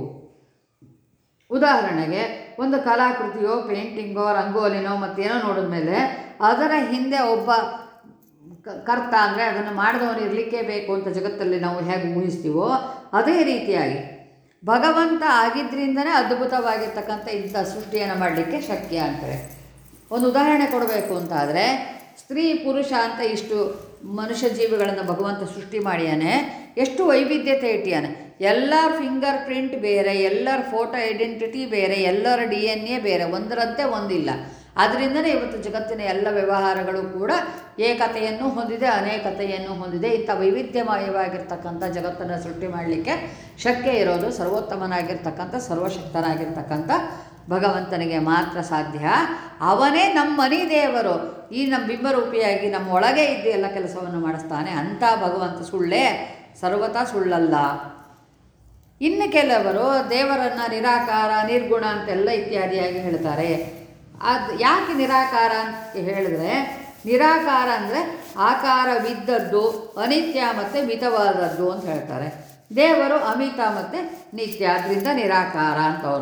ಉದಾಹರಣೆಗೆ ಒಂದು ಕಲಾಕೃತಿಯೋ ಪೇಂಟಿಂಗೋ ರಂಗೋಲಿನೋ ಮತ್ತೇನೋ ನೋಡಿದ್ಮೇಲೆ ಅದರ ಹಿಂದೆ ಒಬ್ಬ ಕ- ಕರ್ತ ಅಂದರೆ ಅದನ್ನು ಮಾಡಿದವನು ಇರಲಿಕ್ಕೆ ಬೇಕು ಅಂತ ಜಗತ್ತಲ್ಲಿ ನಾವು ಹೇಗೆ ಊಹಿಸ್ತೀವೋ ಅದೇ ರೀತಿಯಾಗಿ ಭಗವಂತ ಆಗಿದ್ದರಿಂದನೇ ಅದ್ಭುತವಾಗಿರ್ತಕ್ಕಂಥ ಇಂಥ ಸೃಷ್ಟಿಯನ್ನು ಮಾಡಲಿಕ್ಕೆ ಶಕ್ಯ ಅಂತಾರೆ ಒಂದು ಉದಾಹರಣೆ ಕೊಡಬೇಕು ಅಂತಾದರೆ ಸ್ತ್ರೀ ಪುರುಷ ಅಂತ ಇಷ್ಟು ಮನುಷ್ಯ ಜೀವಿಗಳನ್ನು ಭಗವಂತ ಸೃಷ್ಟಿ ಮಾಡ್ಯಾನೆ ಎಷ್ಟು ವೈವಿಧ್ಯತೆ ಇಟ್ಟಿಯಾನೆ ಎಲ್ಲರ ಫಿಂಗರ್ ಪ್ರಿಂಟ್ ಬೇರೆ ಎಲ್ಲರ ಫೋಟೋ ಐಡೆಂಟಿಟಿ ಬೇರೆ ಎಲ್ಲರ ಡಿ ಎನ್ ಎ ಬೇರೆ ಒಂದರಂತೆ ಒಂದಿಲ್ಲ ಅದರಿಂದನೇ ಇವತ್ತು ಜಗತ್ತಿನ ಎಲ್ಲ ವ್ಯವಹಾರಗಳು ಕೂಡ ಏಕತೆಯನ್ನು ಹೊಂದಿದೆ ಅನೇಕತೆಯನ್ನು ಹೊಂದಿದೆ ಇಂಥ ವೈವಿಧ್ಯಮಯವಾಗಿರ್ತಕ್ಕಂಥ ಜಗತ್ತನ್ನು ಸೃಷ್ಟಿ ಮಾಡಲಿಕ್ಕೆ ಶಕ್ಯ ಇರೋದು ಸರ್ವೋತ್ತಮನಾಗಿರ್ತಕ್ಕಂಥ ಸರ್ವಶಕ್ತನಾಗಿರ್ತಕ್ಕಂಥ ಭಗವಂತನಿಗೆ ಮಾತ್ರ ಸಾಧ್ಯ ಅವನೇ ನಮ್ಮ ಮನಿ ದೇವರು ಈ ನಮ್ಮ ಬಿಂಬರೂಪಿಯಾಗಿ ನಮ್ಮ ಒಳಗೆ ಇದ್ದು ಎಲ್ಲ ಕೆಲಸವನ್ನು ಮಾಡಿಸ್ತಾನೆ ಅಂಥ ಭಗವಂತ ಸುಳ್ಳೇ ಸರ್ವತಾ ಸುಳ್ಳಲ್ಲ ಇನ್ನು ಕೆಲವರು ದೇವರನ್ನು ನಿರಾಕಾರ ನಿರ್ಗುಣ ಅಂತೆಲ್ಲ ಇತ್ಯಾದಿಯಾಗಿ ಹೇಳ್ತಾರೆ ಅದು ಯಾಕೆ ನಿರಾಕಾರ ಅಂತ ಹೇಳಿದ್ರೆ ನಿರಾಕಾರ ಅಂದರೆ ಆಕಾರವಿದ್ದದ್ದು ಅನಿತ್ಯ ಮತ್ತು ಮಿತವಾದದ್ದು ಅಂತ ಹೇಳ್ತಾರೆ ದೇವರು ಅಮಿತ ಮತ್ತು ನಿತ್ಯ ಅದರಿಂದ ನಿರಾಕಾರ ಅಂತವರು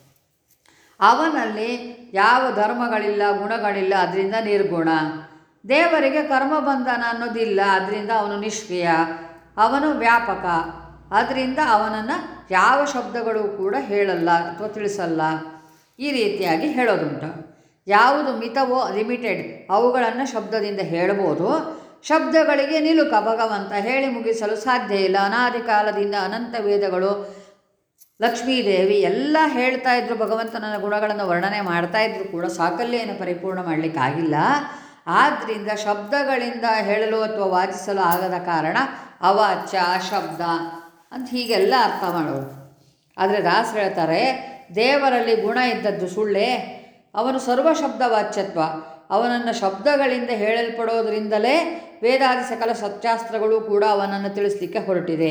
ಅವನಲ್ಲಿ ಯಾವ ಧರ್ಮಗಳಿಲ್ಲ ಗುಣಗಳಿಲ್ಲ ಅದರಿಂದ ನಿರ್ಗುಣ ದೇವರಿಗೆ ಕರ್ಮಬಂಧನ ಅನ್ನೋದಿಲ್ಲ ಅದರಿಂದ ಅವನು ನಿಷ್ಕ್ರಿಯ ಅವನು ವ್ಯಾಪಕ ಅದರಿಂದ ಅವನನ್ನು ಯಾವ ಶಬ್ದಗಳು ಕೂಡ ಹೇಳಲ್ಲ ಅಥವಾ ತಿಳಿಸಲ್ಲ ಈ ರೀತಿಯಾಗಿ ಹೇಳೋದುಂಟು ಯಾವುದು ಮಿತವೋ ಲಿಮಿಟೆಡ್ ಅವುಗಳನ್ನು ಶಬ್ದದಿಂದ ಹೇಳ್ಬೋದು ಶಬ್ದಗಳಿಗೆ ನಿಲುಕ ಭಗವಂತ ಹೇಳಿ ಮುಗಿಸಲು ಸಾಧ್ಯ ಇಲ್ಲ ಅನಾದಿ ಕಾಲದಿಂದ ಅನಂತ ವೇದಗಳು ಲಕ್ಷ್ಮೀದೇವಿ ಎಲ್ಲ ಹೇಳ್ತಾ ಇದ್ರು ಭಗವಂತನ ಗುಣಗಳನ್ನು ವರ್ಣನೆ ಮಾಡ್ತಾ ಇದ್ರು ಕೂಡ ಸಾಕಲ್ಯವನ್ನು ಪರಿಪೂರ್ಣ ಮಾಡಲಿಕ್ಕಾಗಿಲ್ಲ ಆದ್ದರಿಂದ ಶಬ್ದಗಳಿಂದ ಹೇಳಲು ಅಥವಾ ವಾಚಿಸಲು ಆಗದ ಕಾರಣ ಅವಾಚ್ಯ ಶಬ್ದ ಅಂತ ಹೀಗೆಲ್ಲ ಅರ್ಥ ಮಾಡೋದು ಆದರೆ ದಾಸ್ ಹೇಳ್ತಾರೆ ದೇವರಲ್ಲಿ ಗುಣ ಇದ್ದದ್ದು ಸುಳ್ಳೇ ಅವನು ಸರ್ವ ಶಬ್ದ ವಾಚ್ಯತ್ವ ಅವನನ್ನು ಶಬ್ದಗಳಿಂದ ಹೇಳಲ್ಪಡೋದ್ರಿಂದಲೇ ವೇದಾದಿ ಸಕಲ ಸತ್ಯಾಸ್ತ್ರಗಳು ಕೂಡ ಅವನನ್ನು ತಿಳಿಸ್ಲಿಕ್ಕೆ ಹೊರಟಿದೆ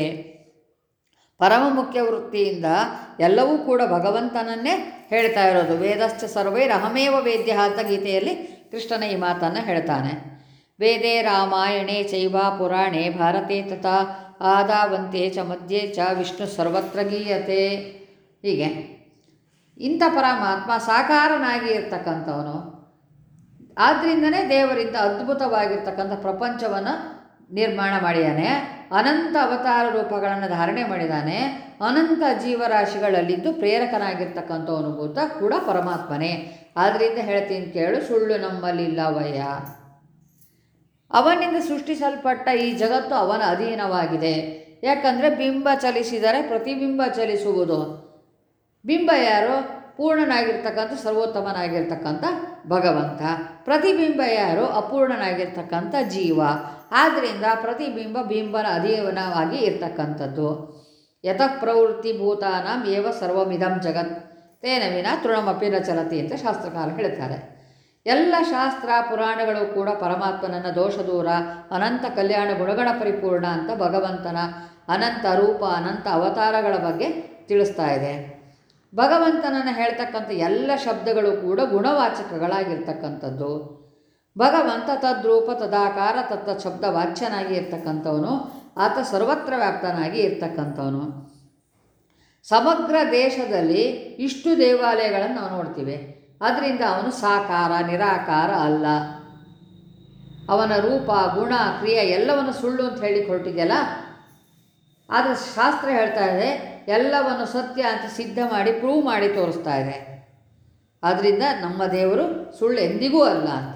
ಪರಮ ಮುಖ್ಯ ವೃತ್ತಿಯಿಂದ ಎಲ್ಲವೂ ಕೂಡ ಭಗವಂತನನ್ನೇ ಹೇಳ್ತಾ ಇರೋದು ವೇದಶ್ಚ ಸರ್ವೈರಹಮೇವ ವೇದ್ಯ ಅಂತ ಗೀತೆಯಲ್ಲಿ ಕೃಷ್ಣನ ಈ ಮಾತನ್ನು ಹೇಳ್ತಾನೆ ವೇದೇ ರಾಮಾಯಣೆ ಚೈವ ಪುರಾಣೆ ಭಾರತೆ ತಥಾ ಆದಾವಂತೆ ಚ ಮಧ್ಯೆ ಚ ವಿಷ್ಣು ಸರ್ವತ್ರ ಗೀಯತೆ ಹೀಗೆ ಇಂಥ ಪರಮಾತ್ಮ ಸಾಕಾರನಾಗಿ ಇರ್ತಕ್ಕಂಥವನು ಆದ್ದರಿಂದನೇ ದೇವರಿಂದ ಅದ್ಭುತವಾಗಿರ್ತಕ್ಕಂಥ ಪ್ರಪಂಚವನ್ನು ನಿರ್ಮಾಣ ಮಾಡಿದ್ದಾನೆ ಅನಂತ ಅವತಾರ ರೂಪಗಳನ್ನು ಧಾರಣೆ ಮಾಡಿದ್ದಾನೆ ಅನಂತ ಜೀವರಾಶಿಗಳಲ್ಲಿದ್ದು ಪ್ರೇರಕನಾಗಿರ್ತಕ್ಕಂಥವನು ಭೂತ ಕೂಡ ಪರಮಾತ್ಮನೇ ಆದ್ದರಿಂದ ಹೇಳ್ತೀನಿ ಕೇಳು ಸುಳ್ಳು ನಮ್ಮಲ್ಲಿಲ್ಲವಯ್ಯ ಅವನಿಂದ ಸೃಷ್ಟಿಸಲ್ಪಟ್ಟ ಈ ಜಗತ್ತು ಅವನ ಅಧೀನವಾಗಿದೆ ಯಾಕಂದರೆ ಬಿಂಬ ಚಲಿಸಿದರೆ ಪ್ರತಿಬಿಂಬ ಚಲಿಸುವುದು ಬಿಂಬ ಯಾರು ಪೂರ್ಣನಾಗಿರ್ತಕ್ಕಂಥ ಸರ್ವೋತ್ತಮನಾಗಿರ್ತಕ್ಕಂಥ ಭಗವಂತ ಪ್ರತಿಬಿಂಬ ಯಾರು ಅಪೂರ್ಣನಾಗಿರ್ತಕ್ಕಂಥ ಜೀವ ಆದ್ದರಿಂದ ಪ್ರತಿಬಿಂಬ ಬಿಂಬನ ಅಧೀನವಾಗಿ ಇರ್ತಕ್ಕಂಥದ್ದು ಯತಃ ಪ್ರವೃತ್ತಿ ಭೂತಾನಾಂ ಏವ ಸರ್ವಮಿದಂ ಜಗತ್ ತೇನ ವಿನ ತೃಣಮಪಿ ನ ಚಲತಿ ಅಂತ ಶಾಸ್ತ್ರಕಾರ ಹೇಳ್ತಾರೆ ಎಲ್ಲ ಶಾಸ್ತ್ರ ಪುರಾಣಗಳು ಕೂಡ ಪರಮಾತ್ಮನನ್ನ ದೋಷ ದೂರ ಅನಂತ ಕಲ್ಯಾಣ ಗುಣಗಣ ಪರಿಪೂರ್ಣ ಅಂತ ಭಗವಂತನ ಅನಂತ ರೂಪ ಅನಂತ ಅವತಾರಗಳ ಬಗ್ಗೆ ತಿಳಿಸ್ತಾ ಇದೆ ಭಗವಂತನನ್ನು ಹೇಳ್ತಕ್ಕಂಥ ಎಲ್ಲ ಶಬ್ದಗಳು ಕೂಡ ಗುಣವಾಚಕಗಳಾಗಿರ್ತಕ್ಕಂಥದ್ದು ಭಗವಂತ ತದ್ರೂಪ ತದಾಕಾರ ತತ್ತ ಶಬ್ದ ವಾಚ್ಯನಾಗಿ ಇರ್ತಕ್ಕಂಥವನು ಆತ ಸರ್ವತ್ರ ವ್ಯಾಪ್ತನಾಗಿ ಇರ್ತಕ್ಕಂಥವನು ಸಮಗ್ರ ದೇಶದಲ್ಲಿ ಇಷ್ಟು ದೇವಾಲಯಗಳನ್ನು ನಾವು ನೋಡ್ತೀವಿ ಅದರಿಂದ ಅವನು ಸಾಕಾರ ನಿರಾಕಾರ ಅಲ್ಲ ಅವನ ರೂಪ ಗುಣ ಕ್ರಿಯೆ ಎಲ್ಲವನ್ನು ಸುಳ್ಳು ಅಂತ ಹೇಳಿ ಹೊರಟಿದೆಯಲ್ಲ ಆದರೆ ಶಾಸ್ತ್ರ ಹೇಳ್ತಾ ಇದೆ ಎಲ್ಲವನ್ನು ಸತ್ಯ ಅಂತ ಸಿದ್ಧ ಮಾಡಿ ಪ್ರೂವ್ ಮಾಡಿ ತೋರಿಸ್ತಾ ಇದೆ ಆದ್ದರಿಂದ ನಮ್ಮ ದೇವರು ಸುಳ್ಳು ಎಂದಿಗೂ ಅಲ್ಲ ಅಂತ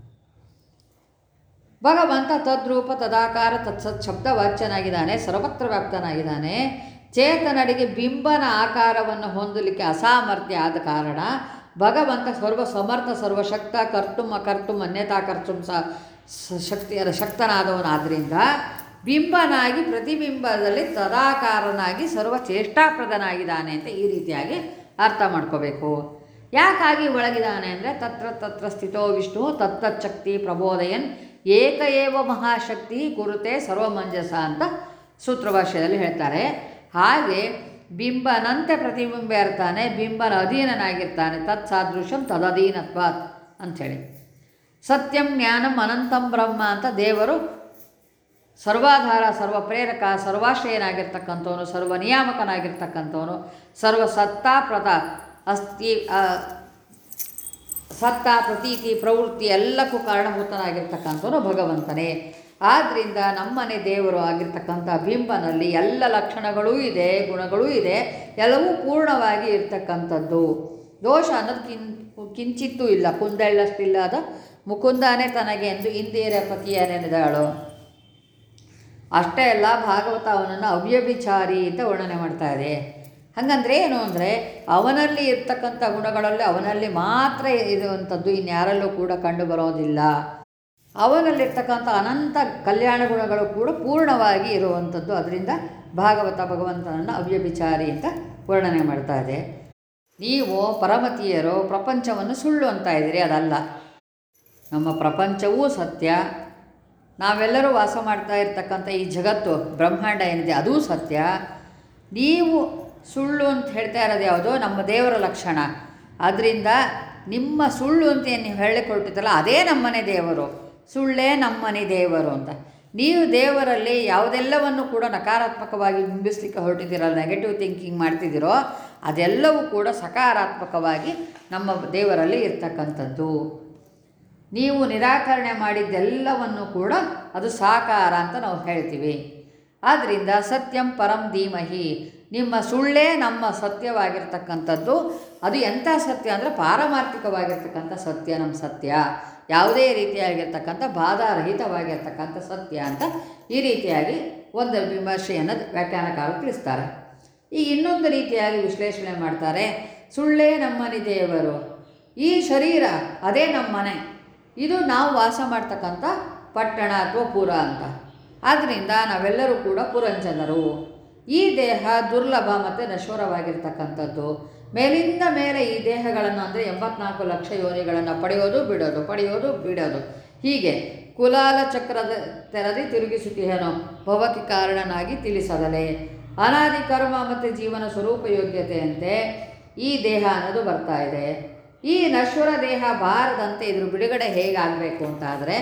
ಭಗವಂತ ತದ್ರೂಪ ತದಾಕಾರ ತತ್ಸತ್ ಶಬ್ದ ವಾಚ್ಯನಾಗಿದ್ದಾನೆ ಸರ್ವತ್ರ ವ್ಯಾಪ್ತನಾಗಿದ್ದಾನೆ ಚೇತನರಿಗೆ ಬಿಂಬನ ಆಕಾರವನ್ನು ಹೊಂದಲಿಕ್ಕೆ ಅಸಾಮರ್ಥ್ಯ ಆದ ಕಾರಣ ಭಗವಂತ ಸರ್ವ ಸಮರ್ಥ ಸರ್ವಶಕ್ತ ಕರ್ತುಂ ಅಕರ್ತುಂ ಅನ್ಯತಾ ಕರ್ತುಂ ಸ ಸ- ಶಕ್ತಿ ಶಕ್ತನಾದವನಾದ್ದರಿಂದ ಬಿಂಬನಾಗಿ ಪ್ರತಿಬಿಂಬದಲ್ಲಿ ತದಾಕಾರನಾಗಿ ಸರ್ವ ಚೇಷ್ಟಾಪ್ರದನಾಗಿದ್ದಾನೆ ಅಂತ ಈ ರೀತಿಯಾಗಿ ಅರ್ಥ ಮಾಡ್ಕೋಬೇಕು ಯಾಕಾಗಿ ಒಳಗಿದ್ದಾನೆ ಅಂದರೆ ತತ್ರ ತತ್ರ ಸ್ಥಿತೋ ವಿಷ್ಣು ತತ್ತಚ್ಛಕ್ತಿ ಪ್ರಬೋದಯನ್ ಏಕ ಏವ ಮಹಾಶಕ್ತಿ ಕುರುತೆ ಸರ್ವಮಂಜಸ ಅಂತ ಸೂತ್ರಭಾಷೆಯಲ್ಲಿ ಹೇಳ್ತಾರೆ ಹಾಗೆ ಬಿಂಬನಂತೆ ಪ್ರತಿಬಿಂಬ ಇರ್ತಾನೆ ಬಿಂಬನ ಅಧೀನನಾಗಿರ್ತಾನೆ ತತ್ ಸಾದೃಶ್ಯಂ ತದಧೀನತ್ವಾತ್ ಅಂಥೇಳಿ ಸತ್ಯಂ ಜ್ಞಾನಂ ಅನಂತಂ ಬ್ರಹ್ಮ ಅಂತ ದೇವರು ಸರ್ವಾಧಾರ ಸರ್ವ ಪ್ರೇರಕ ಸರ್ವಾಶ್ರಯನಾಗಿರ್ತಕ್ಕಂಥವನು ಸರ್ವ ನಿಯಾಮಕನಾಗಿರ್ತಕ್ಕಂಥವನು ಸರ್ವ ಸತ್ತಾ ಪ್ರತ ಅಸ್ತಿ ಆ, ಸತ್ತ ಪ್ರತೀತಿ ಪ್ರವೃತ್ತಿ ಎಲ್ಲಕ್ಕೂ ಕಾರಣಭೂತನಾಗಿರ್ತಕ್ಕಂಥವನು ಭಗವಂತನೇ ಆದ್ದರಿಂದ ನಮ್ಮನೆ ದೇವರು ಆಗಿರ್ತಕ್ಕಂಥ ಬಿಂಬನಲ್ಲಿ ಎಲ್ಲ ಲಕ್ಷಣಗಳೂ ಇದೆ ಗುಣಗಳೂ ಇದೆ ಎಲ್ಲವೂ ಪೂರ್ಣವಾಗಿ ಇರ್ತಕ್ಕಂಥದ್ದು ದೋಷ ಅನ್ನೋದು ಕಿನ್ ಕಿಂಚಿತ್ತೂ ಇಲ್ಲ ಕುಂದಳ್ಳಷ್ಟಿಲ್ಲದ ಮುಕುಂದನೇ ತನಗೆ ಎಂದು ಇಂದಿರ ಪತಿಯನೆನೆದಳು ಅಷ್ಟೇ ಅಲ್ಲ ಭಾಗವತ ಅವನನ್ನು ಅವ್ಯಭಿಚಾರಿ ಅಂತ ವರ್ಣನೆ ಮಾಡ್ತಾ ಇದೆ ಹಾಗಂದ್ರೆ ಏನು ಅಂದರೆ ಅವನಲ್ಲಿ ಇರ್ತಕ್ಕಂಥ ಗುಣಗಳಲ್ಲಿ ಅವನಲ್ಲಿ ಮಾತ್ರ ಇರುವಂಥದ್ದು ಇನ್ಯಾರಲ್ಲೂ ಕೂಡ ಕಂಡು ಬರೋದಿಲ್ಲ ಅವನಲ್ಲಿರ್ತಕ್ಕಂಥ ಅನಂತ ಕಲ್ಯಾಣ ಗುಣಗಳು ಕೂಡ ಪೂರ್ಣವಾಗಿ ಇರುವಂಥದ್ದು ಅದರಿಂದ ಭಾಗವತ ಭಗವಂತನನ್ನು ಅವ್ಯಭಿಚಾರಿ ಅಂತ ವರ್ಣನೆ ಮಾಡ್ತಾ ಇದೆ ನೀವು ಪರಮತಿಯರು ಪ್ರಪಂಚವನ್ನು ಸುಳ್ಳು ಅಂತ ಇದ್ದೀರಿ ಅದಲ್ಲ ನಮ್ಮ ಪ್ರಪಂಚವೂ ಸತ್ಯ ನಾವೆಲ್ಲರೂ ವಾಸ ಮಾಡ್ತಾ ಇರ್ತಕ್ಕಂಥ ಈ ಜಗತ್ತು ಬ್ರಹ್ಮಾಂಡ ಏನಿದೆ ಅದೂ ಸತ್ಯ ನೀವು ಸುಳ್ಳು ಅಂತ ಹೇಳ್ತಾ ಇರೋದು ಯಾವುದೋ ನಮ್ಮ ದೇವರ ಲಕ್ಷಣ ಅದರಿಂದ ನಿಮ್ಮ ಸುಳ್ಳು ಅಂತ ಏನು ನೀವು ಹೇಳಲಿಕ್ಕೆ ಹೊರಟಿದ್ದಲ್ಲ ಅದೇ ನಮ್ಮನೆ ದೇವರು ಸುಳ್ಳೇ ನಮ್ಮನೆ ದೇವರು ಅಂತ ನೀವು ದೇವರಲ್ಲಿ ಯಾವುದೆಲ್ಲವನ್ನು ಕೂಡ ನಕಾರಾತ್ಮಕವಾಗಿ ಬಿಂಬಿಸ್ಲಿಕ್ಕೆ ಹೊರಟಿದ್ದೀರಲ್ಲ ನೆಗೆಟಿವ್ ಥಿಂಕಿಂಗ್ ಮಾಡ್ತಿದ್ದೀರೋ ಅದೆಲ್ಲವೂ ಕೂಡ ಸಕಾರಾತ್ಮಕವಾಗಿ ನಮ್ಮ ದೇವರಲ್ಲಿ ಇರ್ತಕ್ಕಂಥದ್ದು ನೀವು ನಿರಾಕರಣೆ ಮಾಡಿದ್ದೆಲ್ಲವನ್ನು ಕೂಡ ಅದು ಸಾಕಾರ ಅಂತ ನಾವು ಹೇಳ್ತೀವಿ ಆದ್ದರಿಂದ ಸತ್ಯಂ ಪರಂ ಧೀಮಹಿ ನಿಮ್ಮ ಸುಳ್ಳೇ ನಮ್ಮ ಸತ್ಯವಾಗಿರ್ತಕ್ಕಂಥದ್ದು ಅದು ಎಂಥ ಸತ್ಯ ಅಂದರೆ ಪಾರಮಾರ್ಥಿಕವಾಗಿರ್ತಕ್ಕಂಥ ಸತ್ಯ ನಮ್ಮ ಸತ್ಯ ಯಾವುದೇ ರೀತಿಯಾಗಿರ್ತಕ್ಕಂಥ ಬಾಧಾರಹಿತವಾಗಿರ್ತಕ್ಕಂಥ ಸತ್ಯ ಅಂತ ಈ ರೀತಿಯಾಗಿ ಒಂದು ವಿಮರ್ಶೆಯನ್ನು ವ್ಯಾಖ್ಯಾನಕಾರರು ತಿಳಿಸ್ತಾರೆ ಈ ಇನ್ನೊಂದು ರೀತಿಯಾಗಿ ವಿಶ್ಲೇಷಣೆ ಮಾಡ್ತಾರೆ ಸುಳ್ಳೇ ನಮ್ಮನೆ ದೇವರು ಈ ಶರೀರ ಅದೇ ನಮ್ಮನೆ ಇದು ನಾವು ವಾಸ ಮಾಡ್ತಕ್ಕಂಥ ಪಟ್ಟಣ ಅಥವಾ ಪುರ ಅಂತ ಆದ್ದರಿಂದ ನಾವೆಲ್ಲರೂ ಕೂಡ ಪುರಂಜನರು ಈ ದೇಹ ದುರ್ಲಭ ಮತ್ತು ನಶ್ವರವಾಗಿರ್ತಕ್ಕಂಥದ್ದು ಮೇಲಿಂದ ಮೇಲೆ ಈ ದೇಹಗಳನ್ನು ಅಂದರೆ ಎಂಬತ್ನಾಲ್ಕು ಲಕ್ಷ ಯೋನಿಗಳನ್ನು ಪಡೆಯೋದು ಬಿಡೋದು ಪಡೆಯೋದು ಬಿಡೋದು ಹೀಗೆ ಕುಲಾಲ ಚಕ್ರದ ತೆರದಿ ತಿರುಗಿಸುತ್ತಿಹನು ಭವಕ್ಕೆ ಕಾರಣನಾಗಿ ತಿಳಿಸದಲೆ ಅನಾದಿ ಕರ್ಮ ಮತ್ತು ಜೀವನ ಸ್ವರೂಪ ಯೋಗ್ಯತೆಯಂತೆ ಈ ದೇಹ ಅನ್ನೋದು ಬರ್ತಾ ಇದೆ ಈ ನಶ್ವರ ದೇಹ ಬಾರದಂತೆ ಇದ್ರ ಬಿಡುಗಡೆ ಹೇಗಾಗಬೇಕು ಅಂತ ಆದರೆ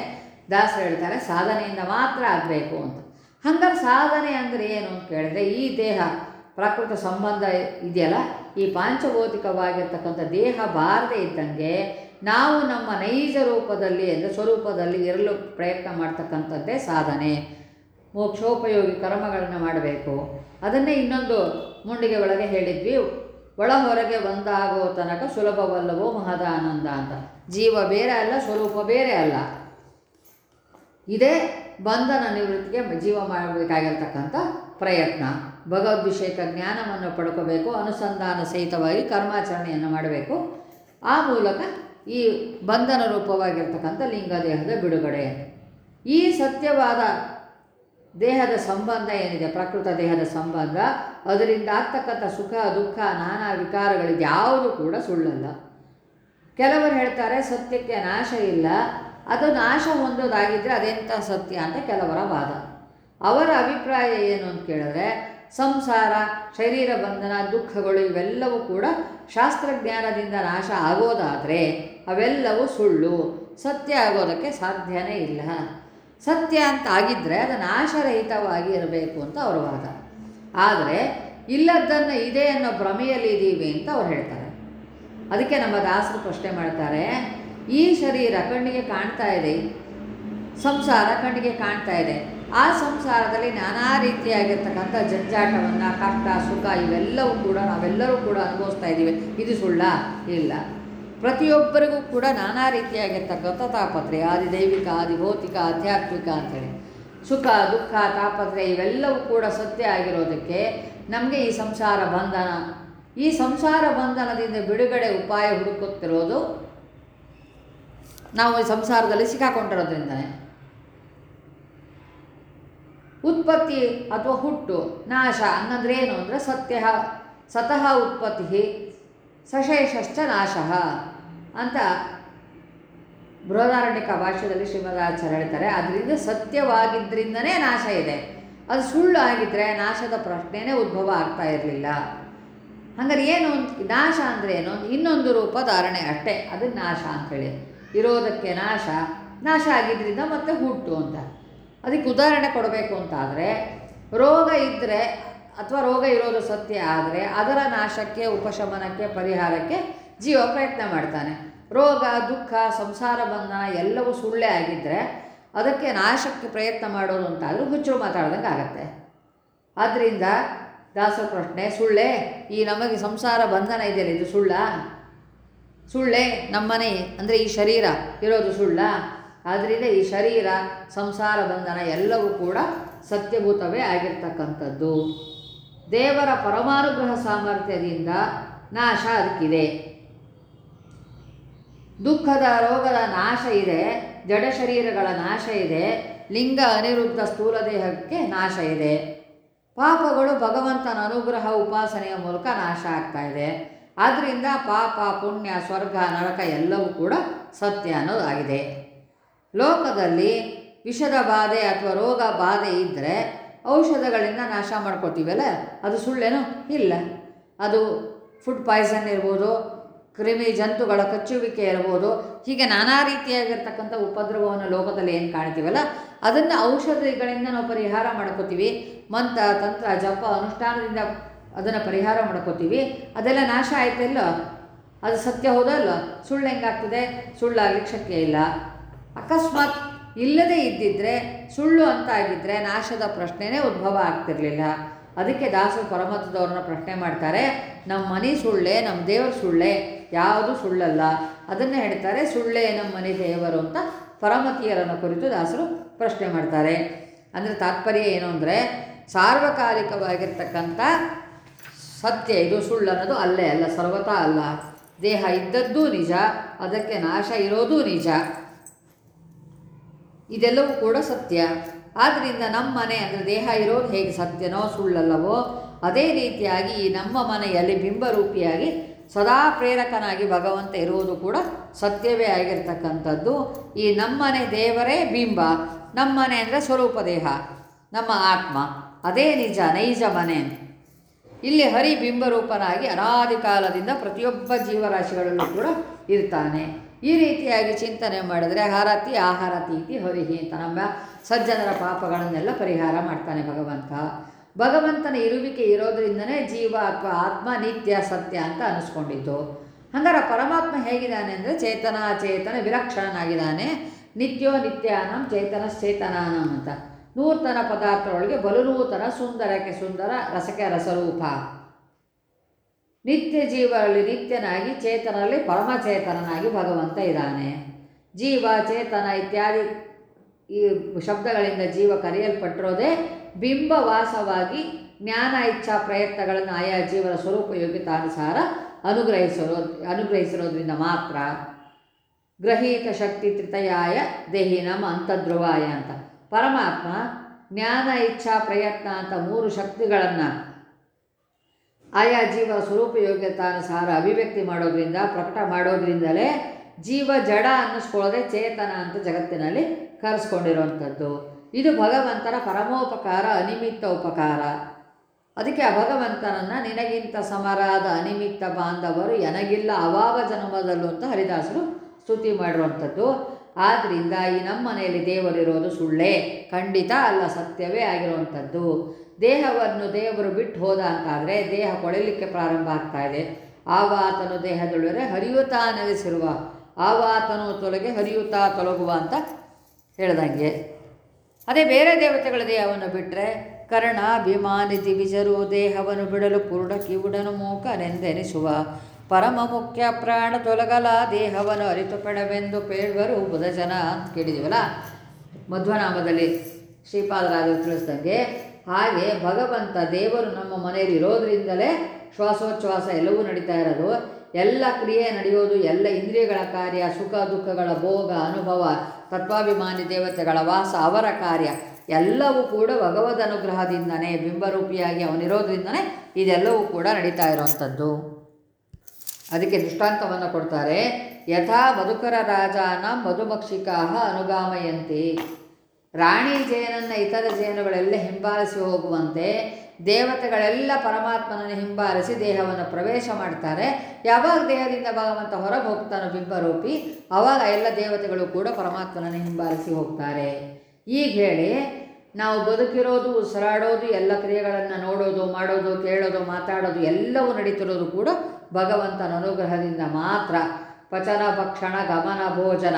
ದಾಸರು ಹೇಳ್ತಾರೆ ಸಾಧನೆಯಿಂದ ಮಾತ್ರ ಆಗಬೇಕು ಅಂತ ಹಂಗಾರೆ ಸಾಧನೆ ಅಂದರೆ ಏನು ಅಂತ ಕೇಳಿದ್ರೆ ಈ ದೇಹ ಪ್ರಾಕೃತ ಸಂಬಂಧ ಇದೆಯಲ್ಲ ಈ ಪಾಂಚಭೌತಿಕವಾಗಿರ್ತಕ್ಕಂಥ ದೇಹ ಬಾರದೇ ಇದ್ದಂಗೆ ನಾವು ನಮ್ಮ ನೈಜ ರೂಪದಲ್ಲಿ ಅಂದರೆ ಸ್ವರೂಪದಲ್ಲಿ ಇರಲು ಪ್ರಯತ್ನ ಮಾಡ್ತಕ್ಕಂಥದ್ದೇ ಸಾಧನೆ ಮೋಕ್ಷೋಪಯೋಗಿ ಕರ್ಮಗಳನ್ನು ಮಾಡಬೇಕು ಅದನ್ನೇ ಇನ್ನೊಂದು ಮುಂಡಿಗೆ ಒಳಗೆ ಹೇಳಿದ್ವಿ ಒಳ ಹೊರಗೆ ಒಂದಾಗೋ ತನಕ ಸುಲಭವಲ್ಲವೋ ಮಹದ ಆನಂದ ಅಂತ ಜೀವ ಬೇರೆ ಅಲ್ಲ ಸ್ವರೂಪ ಬೇರೆ ಅಲ್ಲ ಇದೇ ಬಂಧನ ನಿವೃತ್ತಿಗೆ ಜೀವ ಮಾಡಬೇಕಾಗಿರ್ತಕ್ಕಂಥ ಪ್ರಯತ್ನ ಭಗವದ್ಭಿಷೇಕ ಜ್ಞಾನವನ್ನು ಪಡ್ಕೋಬೇಕು ಅನುಸಂಧಾನ ಸಹಿತವಾಗಿ ಕರ್ಮಾಚರಣೆಯನ್ನು ಮಾಡಬೇಕು ಆ ಮೂಲಕ ಈ ಬಂಧನ ರೂಪವಾಗಿರ್ತಕ್ಕಂಥ ಲಿಂಗದೇಹದ ಬಿಡುಗಡೆ ಈ ಸತ್ಯವಾದ ದೇಹದ ಸಂಬಂಧ ಏನಿದೆ ಪ್ರಕೃತ ದೇಹದ ಸಂಬಂಧ ಅದರಿಂದ ಆಗ್ತಕ್ಕಂಥ ಸುಖ ದುಃಖ ನಾನಾ ವಿಕಾರಗಳಿದೆ ಯಾವುದು ಕೂಡ ಸುಳ್ಳಲ್ಲ ಕೆಲವರು ಹೇಳ್ತಾರೆ ಸತ್ಯಕ್ಕೆ ನಾಶ ಇಲ್ಲ ಅದು ನಾಶ ಹೊಂದೋದಾಗಿದ್ದರೆ ಅದೆಂಥ ಸತ್ಯ ಅಂತ ಕೆಲವರ ವಾದ ಅವರ ಅಭಿಪ್ರಾಯ ಏನು ಅಂತ ಕೇಳಿದ್ರೆ ಸಂಸಾರ ಶರೀರ ಬಂಧನ ದುಃಖಗಳು ಇವೆಲ್ಲವೂ ಕೂಡ ಶಾಸ್ತ್ರಜ್ಞಾನದಿಂದ ನಾಶ ಆಗೋದಾದರೆ ಅವೆಲ್ಲವೂ ಸುಳ್ಳು ಸತ್ಯ ಆಗೋದಕ್ಕೆ ಸಾಧ್ಯನೇ ಇಲ್ಲ ಸತ್ಯ ಅಂತ ಆಗಿದ್ದರೆ ಅದು ನಾಶರಹಿತವಾಗಿ ಇರಬೇಕು ಅಂತ ಅವರ ವಾದ ಆದರೆ ಇಲ್ಲದ್ದನ್ನು ಇದೆ ಅನ್ನೋ ಭ್ರಮೆಯಲ್ಲಿ ಇದ್ದೀವಿ ಅಂತ ಅವ್ರು ಹೇಳ್ತಾರೆ ಅದಕ್ಕೆ ನಮ್ಮ ದಾಸರು ಪ್ರಶ್ನೆ ಮಾಡ್ತಾರೆ ಈ ಶರೀರ ಕಣ್ಣಿಗೆ ಕಾಣ್ತಾ ಇದೆ ಸಂಸಾರ ಕಣ್ಣಿಗೆ ಕಾಣ್ತಾ ಇದೆ ಆ ಸಂಸಾರದಲ್ಲಿ ನಾನಾ ರೀತಿಯಾಗಿರ್ತಕ್ಕಂಥ ಜಂಜಾಟವನ್ನು ಕಷ್ಟ ಸುಖ ಇವೆಲ್ಲವೂ ಕೂಡ ನಾವೆಲ್ಲರೂ ಕೂಡ ಅನುಭವಿಸ್ತಾ ಇದ್ದೀವಿ ಇದು ಸುಳ್ಳ ಇಲ್ಲ ಪ್ರತಿಯೊಬ್ಬರಿಗೂ ಕೂಡ ನಾನಾ ರೀತಿಯಾಗಿರ್ತಕ್ಕಂಥ ತಾಪತ್ರೆ ಆದಿ ದೈವಿಕ ಆದಿ ಭೌತಿಕ ಆಧ್ಯಾತ್ಮಿಕ ಅಂತೇಳಿ ಸುಖ ದುಃಖ ತಾಪತ್ರೆ ಇವೆಲ್ಲವೂ ಕೂಡ ಸತ್ಯ ಆಗಿರೋದಕ್ಕೆ ನಮಗೆ ಈ ಸಂಸಾರ ಬಂಧನ ಈ ಸಂಸಾರ ಬಂಧನದಿಂದ ಬಿಡುಗಡೆ ಉಪಾಯ ಹುಡುಕುತ್ತಿರೋದು ನಾವು ಈ ಸಂಸಾರದಲ್ಲಿ ಸಿಕ್ಕಾಕೊಂಡಿರೋದ್ರಿಂದನೇ ಉತ್ಪತ್ತಿ ಅಥವಾ ಹುಟ್ಟು ನಾಶ ಹಂಗಂದ್ರೆ ಏನು ಅಂದರೆ ಸತ್ಯ ಸತಃ ಉತ್ಪತ್ತಿ ಸಶೇಷಶ್ಚ ನಾಶ ಅಂತ ಬೃಹದಾರಣ್ಯಕ ಭಾಷ್ಯದಲ್ಲಿ ಶ್ರೀಮದಾಚಾರ್ಯ ಹೇಳ್ತಾರೆ ಅದರಿಂದ ಸತ್ಯವಾಗಿದ್ದರಿಂದನೇ ನಾಶ ಇದೆ ಅದು ಸುಳ್ಳು ಆಗಿದ್ದರೆ ನಾಶದ ಪ್ರಶ್ನೆನೇ ಉದ್ಭವ ಆಗ್ತಾ ಇರಲಿಲ್ಲ ಹಂಗಾರೆ ಏನು ಅಂತ ನಾಶ ಅಂದರೆ ಏನು ಇನ್ನೊಂದು ರೂಪ ಧಾರಣೆ ಅಷ್ಟೇ ಅದು ನಾಶ ಅಂಥೇಳಿ ಇರೋದಕ್ಕೆ ನಾಶ ನಾಶ ಆಗಿದ್ದರಿಂದ ಮತ್ತೆ ಹುಟ್ಟು ಅಂತ ಅದಕ್ಕೆ ಉದಾಹರಣೆ ಕೊಡಬೇಕು ಅಂತಾದರೆ ರೋಗ ಇದ್ದರೆ ಅಥವಾ ರೋಗ ಇರೋದು ಸತ್ಯ ಆದರೆ ಅದರ ನಾಶಕ್ಕೆ ಉಪಶಮನಕ್ಕೆ ಪರಿಹಾರಕ್ಕೆ ಜೀವ ಪ್ರಯತ್ನ ಮಾಡ್ತಾನೆ ರೋಗ ದುಃಖ ಸಂಸಾರ ಬಂಧನ ಎಲ್ಲವೂ ಸುಳ್ಳೇ ಆಗಿದ್ದರೆ ಅದಕ್ಕೆ ನಾಶಕ್ಕೆ ಪ್ರಯತ್ನ ಮಾಡೋದು ಅಂತಾದರೂ ಹುಚ್ಚರು ಮಾತಾಡ್ದಂಗೆ ಆಗತ್ತೆ ಆದ್ದರಿಂದ ದಾಸರ ಪ್ರಶ್ನೆ ಸುಳ್ಳೇ ಈ ನಮಗೆ ಸಂಸಾರ ಬಂಧನ ಇದೆಯಲ್ಲ ಇದು ಸುಳ್ಳ ಸುಳ್ಳೇ ನಮ್ಮನೆ ಅಂದರೆ ಈ ಶರೀರ ಇರೋದು ಸುಳ್ಳ ಆದ್ದರಿಂದ ಈ ಶರೀರ ಸಂಸಾರ ಬಂಧನ ಎಲ್ಲವೂ ಕೂಡ ಸತ್ಯಭೂತವೇ ಆಗಿರ್ತಕ್ಕಂಥದ್ದು ದೇವರ ಪರಮಾನುಗ್ರಹ ಸಾಮರ್ಥ್ಯದಿಂದ ನಾಶ ಅದಕ್ಕಿದೆ ದುಃಖದ ರೋಗದ ನಾಶ ಇದೆ ಜಡ ಶರೀರಗಳ ನಾಶ ಇದೆ ಲಿಂಗ ಅನಿರುದ್ಧ ಸ್ಥೂಲ ದೇಹಕ್ಕೆ ನಾಶ ಇದೆ ಪಾಪಗಳು ಭಗವಂತನ ಅನುಗ್ರಹ ಉಪಾಸನೆಯ ಮೂಲಕ ನಾಶ ಆಗ್ತಾ ಇದೆ ಆದ್ದರಿಂದ ಪಾಪ ಪುಣ್ಯ ಸ್ವರ್ಗ ನರಕ ಎಲ್ಲವೂ ಕೂಡ ಸತ್ಯ ಅನ್ನೋದಾಗಿದೆ ಲೋಕದಲ್ಲಿ ವಿಷದ ಬಾಧೆ ಅಥವಾ ರೋಗ ಬಾಧೆ ಇದ್ದರೆ ಔಷಧಗಳಿಂದ ನಾಶ ಮಾಡ್ಕೋತೀವಲ್ಲ ಅದು ಸುಳ್ಳೇನು ಇಲ್ಲ ಅದು ಫುಡ್ ಪಾಯ್ಸನ್ ಇರ್ಬೋದು ಕ್ರಿಮಿ ಜಂತುಗಳ ಕಚ್ಚುವಿಕೆ ಇರ್ಬೋದು ಹೀಗೆ ನಾನಾ ರೀತಿಯಾಗಿರ್ತಕ್ಕಂಥ ಉಪದ್ರವವನ್ನು ಲೋಕದಲ್ಲಿ ಏನು ಕಾಣ್ತೀವಲ್ಲ ಅದನ್ನು ಔಷಧಿಗಳಿಂದ ನಾವು ಪರಿಹಾರ ಮಾಡ್ಕೋತೀವಿ ಮಂತ್ರ ತಂತ್ರ ಜಪ ಅನುಷ್ಠಾನದಿಂದ ಅದನ್ನು ಪರಿಹಾರ ಮಾಡ್ಕೋತೀವಿ ಅದೆಲ್ಲ ನಾಶ ಆಯ್ತಲ್ಲ ಅದು ಸತ್ಯ ಹೌದಲ್ಲ ಸುಳ್ಳು ಹೆಂಗಾಗ್ತದೆ ಸುಳ್ಳಾಗ್ಲಿಕ್ಕೆ ಶಕ್ಯ ಇಲ್ಲ ಅಕಸ್ಮಾತ್ ಇಲ್ಲದೇ ಇದ್ದಿದ್ದರೆ ಸುಳ್ಳು ಅಂತ ಆಗಿದ್ದರೆ ನಾಶದ ಪ್ರಶ್ನೆನೇ ಉದ್ಭವ ಆಗ್ತಿರಲಿಲ್ಲ ಅದಕ್ಕೆ ದಾಸರು ಪರಮತದವ್ರನ್ನ ಪ್ರಶ್ನೆ ಮಾಡ್ತಾರೆ ನಮ್ಮ ಮನೆ ಸುಳ್ಳೆ ನಮ್ಮ ದೇವರು ಸುಳ್ಳೆ ಯಾವುದು ಸುಳ್ಳಲ್ಲ ಅದನ್ನೇ ಹೇಳ್ತಾರೆ ಸುಳ್ಳೇ ನಮ್ಮ ಮನೆ ದೇವರು ಅಂತ ಪರಮತಿಯರನ್ನು ಕುರಿತು ದಾಸರು ಪ್ರಶ್ನೆ ಮಾಡ್ತಾರೆ ಅಂದರೆ ತಾತ್ಪರ್ಯ ಏನು ಅಂದರೆ ಸಾರ್ವಕಾಲಿಕವಾಗಿರ್ತಕ್ಕಂಥ ಸತ್ಯ ಇದು ಸುಳ್ಳು ಅನ್ನೋದು ಅಲ್ಲೇ ಅಲ್ಲ ಸರ್ವತಾ ಅಲ್ಲ ದೇಹ ಇದ್ದದ್ದೂ ನಿಜ ಅದಕ್ಕೆ ನಾಶ ಇರೋದೂ ನಿಜ ಇದೆಲ್ಲವೂ ಕೂಡ ಸತ್ಯ ಆದ್ದರಿಂದ ನಮ್ಮ ಮನೆ ಅಂದರೆ ದೇಹ ಇರೋದು ಹೇಗೆ ಸತ್ಯನೋ ಸುಳ್ಳಲ್ಲವೋ ಅದೇ ರೀತಿಯಾಗಿ ಈ ನಮ್ಮ ಮನೆಯಲ್ಲಿ ಬಿಂಬರೂಪಿಯಾಗಿ ಸದಾ ಪ್ರೇರಕನಾಗಿ ಭಗವಂತ ಇರುವುದು ಕೂಡ ಸತ್ಯವೇ ಆಗಿರ್ತಕ್ಕಂಥದ್ದು ಈ ನಮ್ಮನೆ ದೇವರೇ ಬಿಂಬ ನಮ್ಮನೆ ಅಂದರೆ ಸ್ವರೂಪ ದೇಹ ನಮ್ಮ ಆತ್ಮ ಅದೇ ನಿಜ ನೈಜ ಮನೆ ಇಲ್ಲಿ ಹರಿ ಬಿಂಬರೂಪನಾಗಿ ಅನಾದಿ ಕಾಲದಿಂದ ಪ್ರತಿಯೊಬ್ಬ ಜೀವರಾಶಿಗಳಲ್ಲೂ ಕೂಡ ಇರ್ತಾನೆ ಈ ರೀತಿಯಾಗಿ ಚಿಂತನೆ ಮಾಡಿದರೆ ಹರತಿ ಆಹಾರತಿ ಇತಿ ಹರಿಹಿ ಅಂತ ನಮ್ಮ ಸಜ್ಜನರ ಪಾಪಗಳನ್ನೆಲ್ಲ ಪರಿಹಾರ ಮಾಡ್ತಾನೆ ಭಗವಂತ ಭಗವಂತನ ಇರುವಿಕೆ ಇರೋದ್ರಿಂದನೇ ಜೀವ ಅಥವಾ ಆತ್ಮ ನಿತ್ಯ ಸತ್ಯ ಅಂತ ಅನಿಸ್ಕೊಂಡಿದ್ದು ಹಂಗಾರೆ ಪರಮಾತ್ಮ ಹೇಗಿದ್ದಾನೆ ಅಂದರೆ ಚೇತನ ಚೇತನ ವಿಲಕ್ಷಣನಾಗಿದ್ದಾನೆ ನಿತ್ಯೋ ನಿತ್ಯಾನಂ ಚೇತನಶ್ಚೇತನಾನಂ ಅಂತ ನೂತನ ಪದಾರ್ಥದೊಳಗೆ ಬಲು ನೂತನ ಸುಂದರಕ್ಕೆ ಸುಂದರ ರಸಕ್ಕೆ ರಸರೂಪ ನಿತ್ಯ ಜೀವರಲ್ಲಿ ನಿತ್ಯನಾಗಿ ಚೇತನಲ್ಲಿ ಪರಮಚೇತನನಾಗಿ ಭಗವಂತ ಇದ್ದಾನೆ ಜೀವ ಚೇತನ ಇತ್ಯಾದಿ ಈ ಶಬ್ದಗಳಿಂದ ಜೀವ ಕರೆಯಲ್ಪಟ್ಟಿರೋದೇ ಬಿಂಬವಾಸವಾಗಿ ಜ್ಞಾನ ಇಚ್ಛಾ ಪ್ರಯತ್ನಗಳನ್ನು ಆಯಾ ಜೀವನ ಸ್ವರೂಪ ಯೋಗ್ಯತಾನುಸಾರ ಅನುಗ್ರಹಿಸಿರೋ ಅನುಗ್ರಹಿಸಿರೋದ್ರಿಂದ ಮಾತ್ರ ಗ್ರಹೀತ ಶಕ್ತಿ ತ್ರಿತಯಾಯ ದೇಹಿನಂ ಅಂತಧ್ರುವಾಯ ಅಂತ ಪರಮಾತ್ಮ ಜ್ಞಾನ ಇಚ್ಛಾ ಪ್ರಯತ್ನ ಅಂತ ಮೂರು ಶಕ್ತಿಗಳನ್ನು ಆಯಾ ಜೀವ ಸ್ವರೂಪ ಯೋಗ್ಯತಾನುಸಾರ ಅಭಿವ್ಯಕ್ತಿ ಮಾಡೋದ್ರಿಂದ ಪ್ರಕಟ ಮಾಡೋದ್ರಿಂದಲೇ ಜೀವ ಜಡ ಅನ್ನಿಸ್ಕೊಳ್ಳೋದೆ ಚೇತನ ಅಂತ ಜಗತ್ತಿನಲ್ಲಿ ಕರೆಸ್ಕೊಂಡಿರುವಂಥದ್ದು ಇದು ಭಗವಂತನ ಪರಮೋಪಕಾರ ಅನಿಮಿತ್ತ ಉಪಕಾರ ಅದಕ್ಕೆ ಆ ಭಗವಂತನನ್ನು ನಿನಗಿಂತ ಸಮರಾದ ಅನಿಮಿತ್ತ ಬಾಂಧವರು ಎನಗಿಲ್ಲ ಅವಾವ ಜನ್ಮದಲ್ಲೂ ಅಂತ ಹರಿದಾಸರು ಸ್ತುತಿ ಮಾಡಿರುವಂಥದ್ದು ಆದ್ದರಿಂದ ಈ ನಮ್ಮ ಮನೆಯಲ್ಲಿ ದೇವರಿರೋದು ಸುಳ್ಳೇ ಖಂಡಿತ ಅಲ್ಲ ಸತ್ಯವೇ ಆಗಿರುವಂಥದ್ದು ದೇಹವನ್ನು ದೇವರು ಬಿಟ್ಟು ಹೋದ ಅಂತಾದರೆ ದೇಹ ಕೊಳೆಯಲಿಕ್ಕೆ ಪ್ರಾರಂಭ ಆಗ್ತಾ ಇದೆ ಆವಾತನು ದೇಹದೊಳಗೆ ಹರಿಯುತ್ತಾ ನೆಲೆಸಿರುವ ಆವಾತನು ತೊಲಗೆ ಹರಿಯುತ್ತಾ ತೊಲಗುವ ಅಂತ ಹೇಳ್ದಂಗೆ ಅದೇ ಬೇರೆ ದೇವತೆಗಳ ದೇಹವನ್ನು ಬಿಟ್ಟರೆ ಕರ್ಣ ಭೀಮಾನಿ ದಿವಿಜರು ದೇಹವನ್ನು ಬಿಡಲು ಕುರುಡ ಕಿವುಡನು ಮೂಕನೆಂದೆನಿಸುವ ಪರಮ ಮುಖ್ಯ ಪ್ರಾಣ ತೊಲಗಲ ದೇಹವನ್ನು ಅರಿತು ಪೆಡವೆಂದು ಪೇಳ್ವರು ಬುಧ ಜನ ಅಂತ ಕೇಳಿದೀವಲ್ಲ ಮಧ್ವನಾಮದಲ್ಲಿ ಶ್ರೀಪಾದರಾಜರು ತಿಳಿಸ್ದಂಗೆ ಹಾಗೆ ಭಗವಂತ ದೇವರು ನಮ್ಮ ಮನೆಯಲ್ಲಿ ಇರೋದ್ರಿಂದಲೇ ಶ್ವಾಸೋಚ್ಛ್ವಾಸ ಎಲ್ಲವೂ ನಡೀತಾ ಇರೋದು ಎಲ್ಲ ಕ್ರಿಯೆ ನಡೆಯೋದು ಎಲ್ಲ ಇಂದ್ರಿಯಗಳ ಕಾರ್ಯ ಸುಖ ದುಃಖಗಳ ಭೋಗ ಅನುಭವ ತತ್ವಾಭಿಮಾನಿ ದೇವತೆಗಳ ವಾಸ ಅವರ ಕಾರ್ಯ ಎಲ್ಲವೂ ಕೂಡ ಭಗವದ್ ಅನುಗ್ರಹದಿಂದನೇ ಬಿಂಬರೂಪಿಯಾಗಿ ಅವನಿರೋದ್ರಿಂದನೇ ಇದೆಲ್ಲವೂ ಕೂಡ ನಡೀತಾ ಇರೋವಂಥದ್ದು ಅದಕ್ಕೆ ದೃಷ್ಟಾಂತವನ್ನು ಕೊಡ್ತಾರೆ ಯಥಾ ಮಧುಕರ ರಾಜಾನ ಮಧುಮಕ್ಷಿಕಾ ಅನುಗಾಮಯಂತಿ ರಾಣಿ ಜೇನನ್ನು ಇತರ ಜೇನುಗಳೆಲ್ಲ ಹಿಂಬಾಲಿಸಿ ಹೋಗುವಂತೆ ದೇವತೆಗಳೆಲ್ಲ ಪರಮಾತ್ಮನನ್ನು ಹಿಂಬಾಲಿಸಿ ದೇಹವನ್ನು ಪ್ರವೇಶ ಮಾಡ್ತಾರೆ ಯಾವಾಗ ದೇಹದಿಂದ ಭಗವಂತ ಹೊರಗೆ ಹೋಗ್ತಾನೋ ಬಿಂಬರೂಪಿ ಆವಾಗ ಎಲ್ಲ ದೇವತೆಗಳು ಕೂಡ ಪರಮಾತ್ಮನನ್ನು ಹಿಂಬಾಲಿಸಿ ಹೋಗ್ತಾರೆ ಈಗ ಹೇಳಿ ನಾವು ಬದುಕಿರೋದು ಉಸಿರಾಡೋದು ಎಲ್ಲ ಕ್ರಿಯೆಗಳನ್ನು ನೋಡೋದು ಮಾಡೋದು ಕೇಳೋದು ಮಾತಾಡೋದು ಎಲ್ಲವೂ ನಡೀತಿರೋದು ಕೂಡ ಭಗವಂತನ ಅನುಗ್ರಹದಿಂದ ಮಾತ್ರ ಪಚನ ಭಕ್ಷಣ ಗಮನ ಭೋಜನ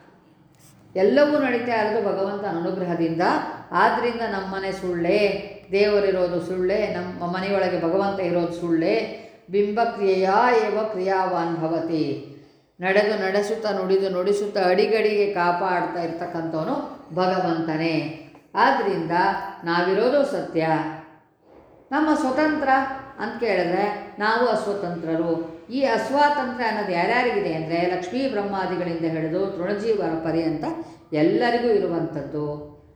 ಎಲ್ಲವೂ ನಡೀತಾ ಇರೋದು ಭಗವಂತನ ಅನುಗ್ರಹದಿಂದ ಆದ್ದರಿಂದ ನಮ್ಮನೆ ಸುಳ್ಳೇ ದೇವರಿರೋದು ಸುಳ್ಳೇ ನಮ್ಮ ಮನೆಯೊಳಗೆ ಭಗವಂತ ಇರೋದು ಸುಳ್ಳೇ ಬಿಂಬಕ್ರಿಯೆಯ ಏವ ಕ್ರಿಯಾವಾನ್ ಭವತಿ ನಡೆದು ನಡೆಸುತ್ತಾ ನುಡಿದು ನುಡಿಸುತ್ತಾ ಅಡಿಗಡಿಗೆ ಕಾಪಾಡ್ತಾ ಇರ್ತಕ್ಕಂಥವನು ಭಗವಂತನೇ ಆದ್ದರಿಂದ ನಾವಿರೋದು ಸತ್ಯ ನಮ್ಮ ಸ್ವತಂತ್ರ ಅಂತ ಕೇಳಿದ್ರೆ ನಾವು ಅಸ್ವತಂತ್ರರು ಈ ಅಸ್ವಾತಂತ್ರ್ಯ ಅನ್ನೋದು ಯಾರ್ಯಾರಿಗಿದೆ ಅಂದರೆ ಲಕ್ಷ್ಮೀ ಬ್ರಹ್ಮಾದಿಗಳಿಂದ ಹಿಡಿದು ತೃಣಜೀವರ ಪರ್ಯಂತ ಎಲ್ಲರಿಗೂ ಇರುವಂಥದ್ದು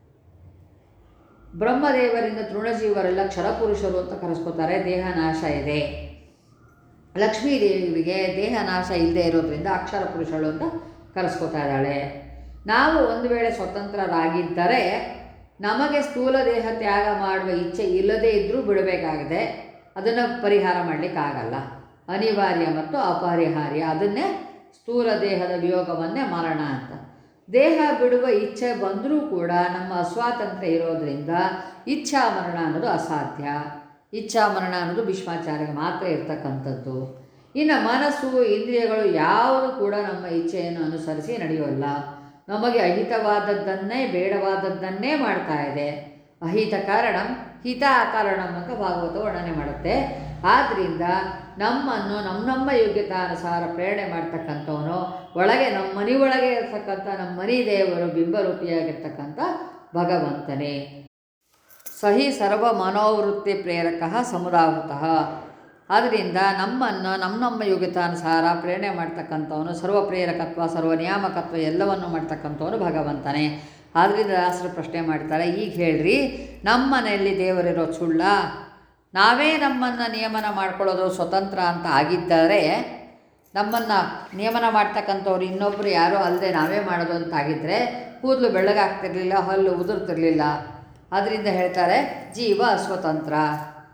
ಬ್ರಹ್ಮದೇವರಿಂದ ತೃಣಜೀವರೆಲ್ಲ ಕ್ಷರಪುರುಷರು ಅಂತ ಕರೆಸ್ಕೋತಾರೆ ದೇಹ ನಾಶ ಇದೆ ಲಕ್ಷ್ಮೀ ದೇವಿಗೆ ದೇಹ ನಾಶ ಇಲ್ಲದೆ ಇರೋದ್ರಿಂದ ಅಕ್ಷರ ಪುರುಷಳು ಅಂತ ಕರೆಸ್ಕೋತಾ ಇದ್ದಾಳೆ ನಾವು ಒಂದು ವೇಳೆ ಸ್ವತಂತ್ರರಾಗಿದ್ದರೆ ನಮಗೆ ಸ್ಥೂಲ ದೇಹ ತ್ಯಾಗ ಮಾಡುವ ಇಚ್ಛೆ ಇಲ್ಲದೇ ಇದ್ದರೂ ಬಿಡಬೇಕಾಗಿದೆ ಅದನ್ನು ಪರಿಹಾರ ಮಾಡಲಿಕ್ಕಾಗಲ್ಲ ಅನಿವಾರ್ಯ ಮತ್ತು ಅಪರಿಹಾರ್ಯ ಅದನ್ನೇ ಸ್ಥೂಲ ದೇಹದ ವಿಯೋಗವನ್ನೇ ಮರಣ ಅಂತ ದೇಹ ಬಿಡುವ ಇಚ್ಛೆ ಬಂದರೂ ಕೂಡ ನಮ್ಮ ಅಸ್ವಾತಂತ್ರ್ಯ ಇರೋದರಿಂದ ಇಚ್ಛಾ ಮರಣ ಅನ್ನೋದು ಅಸಾಧ್ಯ ಇಚ್ಛಾ ಮರಣ ಅನ್ನೋದು ಭೀಷ್ಮಾಚಾರ್ಯ ಮಾತ್ರ ಇರ್ತಕ್ಕಂಥದ್ದು ಇನ್ನು ಮನಸ್ಸು ಇಂದ್ರಿಯಗಳು ಯಾವುದು ಕೂಡ ನಮ್ಮ ಇಚ್ಛೆಯನ್ನು ಅನುಸರಿಸಿ ನಡೆಯೋಲ್ಲ ನಮಗೆ ಅಹಿತವಾದದ್ದನ್ನೇ ಬೇಡವಾದದ್ದನ್ನೇ ಮಾಡ್ತಾ ಇದೆ ಅಹಿತ ಕಾರಣಂ ಹಿತ ಕಾರಣಂ ಅಂತ ಭಾಗವತ ವರ್ಣನೆ ಮಾಡುತ್ತೆ ಆದ್ದರಿಂದ ನಮ್ಮನ್ನು ನಮ್ಮ ನಮ್ಮ ಯೋಗ್ಯತಾನುಸಾರ ಪ್ರೇರಣೆ ಮಾಡ್ತಕ್ಕಂಥವನು ಒಳಗೆ ನಮ್ಮ ಮನೆ ಒಳಗೆ ಇರ್ತಕ್ಕಂಥ ನಮ್ಮ ಮನಿ ದೇವರು ಬಿಂಬರೂಪಿಯಾಗಿರ್ತಕ್ಕಂಥ ಭಗವಂತನೇ ಸಹಿ ಸರ್ವ ಮನೋವೃತ್ತಿ ಪ್ರೇರಕ ಸಮುದಾವೃತಃ ಆದ್ದರಿಂದ ನಮ್ಮನ್ನು ನಮ್ಮ ನಮ್ಮ ಯೋಗ್ಯತಾನುಸಾರ ಪ್ರೇರಣೆ ಮಾಡ್ತಕ್ಕಂಥವನು ಸರ್ವ ಪ್ರೇರಕತ್ವ ಸರ್ವ ನಿಯಾಮಕತ್ವ ಎಲ್ಲವನ್ನು ಮಾಡ್ತಕ್ಕಂಥವನು ಭಗವಂತನೇ ಆದ್ದರಿಂದ ದಾಸರು ಪ್ರಶ್ನೆ ಮಾಡ್ತಾರೆ ಈಗ ಹೇಳ್ರಿ ನಮ್ಮ ಮನೆಯಲ್ಲಿ ದೇವರಿರೋ ಸುಳ್ಳ ನಾವೇ ನಮ್ಮನ್ನು ನಿಯಮನ ಮಾಡ್ಕೊಳ್ಳೋದು ಸ್ವತಂತ್ರ ಅಂತ ಆಗಿದ್ದರೆ ನಮ್ಮನ್ನು ನಿಯಮನ ಮಾಡ್ತಕ್ಕಂಥವ್ರು ಇನ್ನೊಬ್ಬರು ಯಾರೋ ಅಲ್ಲದೆ ನಾವೇ ಮಾಡೋದು ಅಂತ ಆಗಿದ್ದರೆ ಕೂದಲು ಬೆಳ್ಳಗಾಗ್ತಿರ್ಲಿಲ್ಲ ಹಲ್ಲು ಉದುರ್ತಿರ್ಲಿಲ್ಲ ಅದರಿಂದ ಹೇಳ್ತಾರೆ ಜೀವ ಅಸ್ವತಂತ್ರ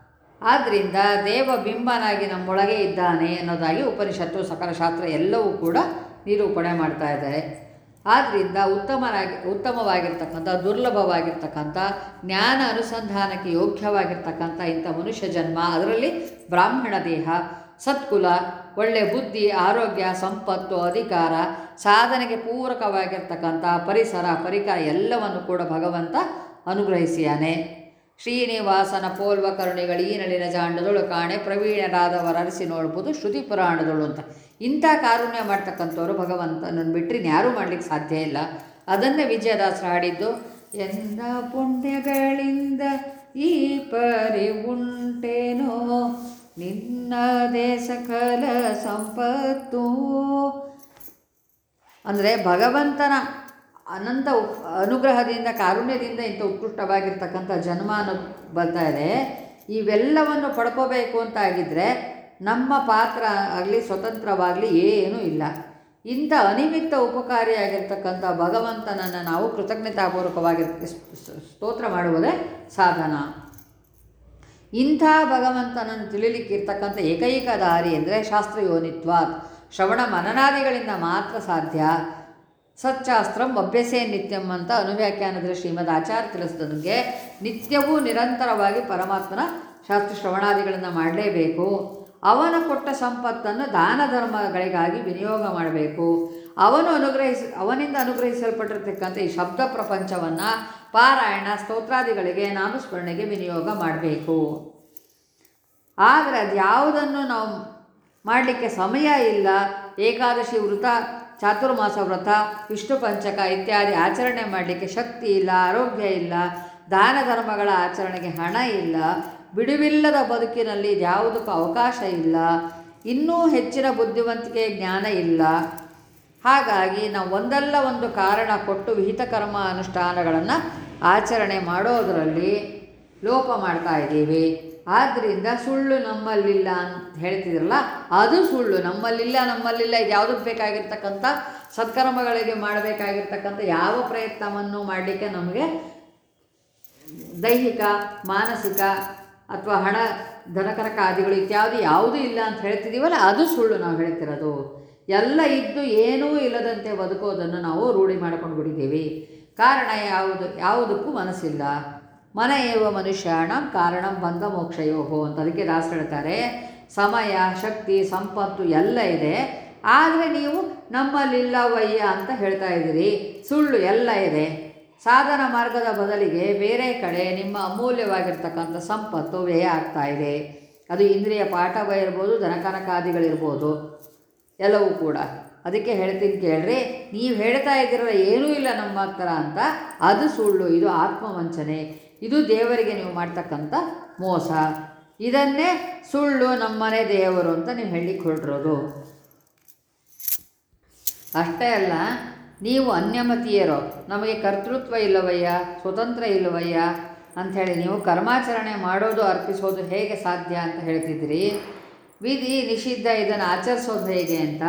ಆದ್ದರಿಂದ ದೇವ ಬಿಂಬನಾಗಿ ನಮ್ಮೊಳಗೆ ಇದ್ದಾನೆ ಅನ್ನೋದಾಗಿ ಉಪನಿಷತ್ತು ಸಕಲ ಶಾಸ್ತ್ರ ಎಲ್ಲವೂ ಕೂಡ ನಿರೂಪಣೆ ಮಾಡ್ತಾ ಇದ್ದಾರೆ ಆದ್ದರಿಂದ ಉತ್ತಮನಾಗಿ ಉತ್ತಮವಾಗಿರ್ತಕ್ಕಂಥ ದುರ್ಲಭವಾಗಿರ್ತಕ್ಕಂಥ ಜ್ಞಾನ ಅನುಸಂಧಾನಕ್ಕೆ ಯೋಗ್ಯವಾಗಿರ್ತಕ್ಕಂಥ ಇಂಥ ಮನುಷ್ಯ ಜನ್ಮ ಅದರಲ್ಲಿ ಬ್ರಾಹ್ಮಣ ದೇಹ ಸತ್ಕುಲ ಒಳ್ಳೆ ಬುದ್ಧಿ ಆರೋಗ್ಯ ಸಂಪತ್ತು ಅಧಿಕಾರ ಸಾಧನೆಗೆ ಪೂರಕವಾಗಿರ್ತಕ್ಕಂಥ ಪರಿಸರ ಪರಿಕರ ಎಲ್ಲವನ್ನು ಕೂಡ ಭಗವಂತ ಅನುಗ್ರಹಿಸಿಯಾನೆ ಶ್ರೀನಿವಾಸನ ಪೋಲ್ವ ಕರುಣಿಗಳು ಈ ನಳಿನ ಜಾಂಡದೊಳು ಕಾಣೆ ಪ್ರವೀಣರಾದವರ ಅರಸಿ ನೋಡ್ಬೋದು ಶ್ರುತಿ ಪುರಾಣದಳು ಅಂತ ಇಂಥ ಕಾರುಣ್ಯ ಮಾಡ್ತಕ್ಕಂಥವ್ರು ಭಗವಂತನನ್ನು ಬಿಟ್ಟರೆ ಯಾರೂ ಮಾಡ್ಲಿಕ್ಕೆ ಸಾಧ್ಯ ಇಲ್ಲ ಅದನ್ನೇ ವಿಜಯದಾಸರು ಹಾಡಿದ್ದು ಎಂದ ಪುಣ್ಯಗಳಿಂದ ಈ ಪರಿ ಉಂಟೇನೋ ನಿನ್ನದೇ ಸಕಲ ಸಂಪತ್ತು ಅಂದರೆ ಭಗವಂತನ ಅನಂತ ಉಪ್- ಅನುಗ್ರಹದಿಂದ ಕಾರುಣ್ಯದಿಂದ ಇಂಥ ಉತ್ಕೃಷ್ಟವಾಗಿರ್ತಕ್ಕಂಥ ಜನ್ಮ ಅನ್ನೋದು ಬರ್ತಾ ಇದೆ ಇವೆಲ್ಲವನ್ನು ಪಡ್ಕೋಬೇಕು ಅಂತ ಆಗಿದ್ದರೆ ನಮ್ಮ ಪಾತ್ರ ಆಗಲಿ ಸ್ವತಂತ್ರವಾಗಲಿ ಏನೂ ಇಲ್ಲ ಇಂಥ ಅನಿಮಿತ್ತ ಉಪಕಾರಿಯಾಗಿರ್ತಕ್ಕಂಥ ಭಗವಂತನನ್ನು ನಾವು ಕೃತಜ್ಞತಾಪೂರ್ವಕವಾಗಿ ಸ್ತೋತ್ರ ಮಾಡುವುದೇ ಸಾಧನ ಇಂಥ ಭಗವಂತನನ್ನು ತಿಳಿಲಿಕ್ಕಿರ್ತಕ್ಕಂಥ ಏಕೈಕ ದಾರಿ ಅಂದರೆ ಶಾಸ್ತ್ರಯೋನಿತ್ವ ಶ್ರವಣ ಮನನಾದಿಗಳಿಂದ ಮಾತ್ರ ಸಾಧ್ಯ ಸಚ್ಚಾಸ್ತ್ರಂ ಅಭ್ಯಸೇ ನಿತ್ಯಂ ಅಂತ ಅನುವ್ಯಾಖ್ಯಾನದಲ್ಲಿ ಶ್ರೀಮದ್ ಆಚಾರ್ಯ ತಿಳಿಸಿದಂಗೆ ನಿತ್ಯವೂ ನಿರಂತರವಾಗಿ ಪರಮಾತ್ಮನ ಶಾಸ್ತ್ರ ಶ್ರವಣಾದಿಗಳನ್ನು ಮಾಡಲೇಬೇಕು ಅವನ ಕೊಟ್ಟ ಸಂಪತ್ತನ್ನು ದಾನ ಧರ್ಮಗಳಿಗಾಗಿ ವಿನಿಯೋಗ ಮಾಡಬೇಕು ಅವನು ಅನುಗ್ರಹಿಸಿ ಅವನಿಂದ ಅನುಗ್ರಹಿಸಲ್ಪಟ್ಟಿರ್ತಕ್ಕಂಥ ಈ ಶಬ್ದ ಪ್ರಪಂಚವನ್ನು ಪಾರಾಯಣ ಸ್ತೋತ್ರಾದಿಗಳಿಗೆ ನಾಮಸ್ಮರಣೆಗೆ ವಿನಿಯೋಗ ಮಾಡಬೇಕು ಆದರೆ ಅದು ಯಾವುದನ್ನು ನಾವು ಮಾಡಲಿಕ್ಕೆ ಸಮಯ ಇಲ್ಲ ಏಕಾದಶಿ ವ್ರತ ಚಾತುರ್ಮಾಸ ವ್ರತ ವಿಷ್ಣು ಪಂಚಕ ಇತ್ಯಾದಿ ಆಚರಣೆ ಮಾಡಲಿಕ್ಕೆ ಶಕ್ತಿ ಇಲ್ಲ ಆರೋಗ್ಯ ಇಲ್ಲ ದಾನ ಧರ್ಮಗಳ ಆಚರಣೆಗೆ ಹಣ ಇಲ್ಲ ಬಿಡುವಿಲ್ಲದ ಬದುಕಿನಲ್ಲಿ ಯಾವುದಕ್ಕೂ ಅವಕಾಶ ಇಲ್ಲ ಇನ್ನೂ ಹೆಚ್ಚಿನ ಬುದ್ಧಿವಂತಿಕೆ ಜ್ಞಾನ ಇಲ್ಲ ಹಾಗಾಗಿ ನಾವು ಒಂದಲ್ಲ ಒಂದು ಕಾರಣ ಕೊಟ್ಟು ವಿಹಿತ ಕರ್ಮ ಅನುಷ್ಠಾನಗಳನ್ನು ಆಚರಣೆ ಮಾಡೋದರಲ್ಲಿ ಲೋಪ ಮಾಡ್ತಾ ಇದ್ದೀವಿ ಆದ್ದರಿಂದ ಸುಳ್ಳು ನಮ್ಮಲ್ಲಿಲ್ಲ ಅಂತ ಹೇಳ್ತಿದ್ರಲ್ಲ ಅದು ಸುಳ್ಳು ನಮ್ಮಲ್ಲಿಲ್ಲ ನಮ್ಮಲ್ಲಿಲ್ಲ ಇದು ಯಾವುದಕ್ಕೆ ಬೇಕಾಗಿರ್ತಕ್ಕಂಥ ಸತ್ಕರ್ಮಗಳಿಗೆ ಮಾಡಬೇಕಾಗಿರ್ತಕ್ಕಂಥ ಯಾವ ಪ್ರಯತ್ನವನ್ನು ಮಾಡಲಿಕ್ಕೆ ನಮಗೆ ದೈಹಿಕ ಮಾನಸಿಕ ಅಥವಾ ಹಣ ಧನಕನಕಾದಿಗಳು ಇತ್ಯಾದಿ ಯಾವುದೂ ಇಲ್ಲ ಅಂತ ಹೇಳ್ತಿದ್ದೀವಲ್ಲ ಅದು ಸುಳ್ಳು ನಾವು ಹೇಳ್ತಿರೋದು ಎಲ್ಲ ಇದ್ದು ಏನೂ ಇಲ್ಲದಂತೆ ಬದುಕೋದನ್ನು ನಾವು ರೂಢಿ ಮಾಡ್ಕೊಂಡು ಬಿಟ್ಟಿದ್ದೀವಿ ಕಾರಣ ಯಾವುದು ಯಾವುದಕ್ಕೂ ಮನಸ್ಸಿಲ್ಲ ಮನ ಏವ ಮನುಷ್ಯಾಣ ಕಾರಣ ಬಂಧ ಮೋಕ್ಷಯೋಹೋ ಅಂತ ಅದಕ್ಕೆ ದಾಸ ಹೇಳ್ತಾರೆ ಸಮಯ ಶಕ್ತಿ ಸಂಪತ್ತು ಎಲ್ಲ ಇದೆ ಆದರೆ ನೀವು ನಮ್ಮಲ್ಲಿಲ್ಲವಯ್ಯ ಅಂತ ಹೇಳ್ತಾ ಇದ್ದೀರಿ ಸುಳ್ಳು ಎಲ್ಲ ಇದೆ ಸಾಧನ ಮಾರ್ಗದ ಬದಲಿಗೆ ಬೇರೆ ಕಡೆ ನಿಮ್ಮ ಅಮೂಲ್ಯವಾಗಿರ್ತಕ್ಕಂಥ ಸಂಪತ್ತು ವ್ಯಯ ಆಗ್ತಾ ಇದೆ ಅದು ಇಂದ್ರಿಯ ಪಾಠವ ಇರ್ಬೋದು ಧನಕನಕಾದಿಗಳಿರ್ಬೋದು ಎಲ್ಲವೂ ಕೂಡ ಅದಕ್ಕೆ ಹೇಳ್ತೀನಿ ಕೇಳ್ರಿ ನೀವು ಹೇಳ್ತಾ ಇದ್ದೀರಲ್ಲ ಏನೂ ಇಲ್ಲ ನಮ್ಮ ಹತ್ರ ಅಂತ ಅದು ಸುಳ್ಳು ಇದು ಆತ್ಮವಂಚನೆ ಇದು ದೇವರಿಗೆ ನೀವು ಮಾಡ್ತಕ್ಕಂಥ ಮೋಸ ಇದನ್ನೇ ಸುಳ್ಳು ನಮ್ಮನೆ ದೇವರು ಅಂತ ನೀವು ಹೇಳಿಕ್ಕೆ ಹೊರಟಿರೋದು ಅಷ್ಟೇ ಅಲ್ಲ ನೀವು ಅನ್ಯಮತೀಯರೋ ನಮಗೆ ಕರ್ತೃತ್ವ ಇಲ್ಲವಯ್ಯ ಸ್ವತಂತ್ರ ಇಲ್ಲವಯ್ಯ ಅಂಥೇಳಿ ನೀವು ಕರ್ಮಾಚರಣೆ ಮಾಡೋದು ಅರ್ಪಿಸೋದು ಹೇಗೆ ಸಾಧ್ಯ ಅಂತ ಹೇಳ್ತಿದ್ದೀರಿ ವಿಧಿ ನಿಷಿದ್ಧ ಇದನ್ನು ಆಚರಿಸೋದು ಹೇಗೆ ಅಂತ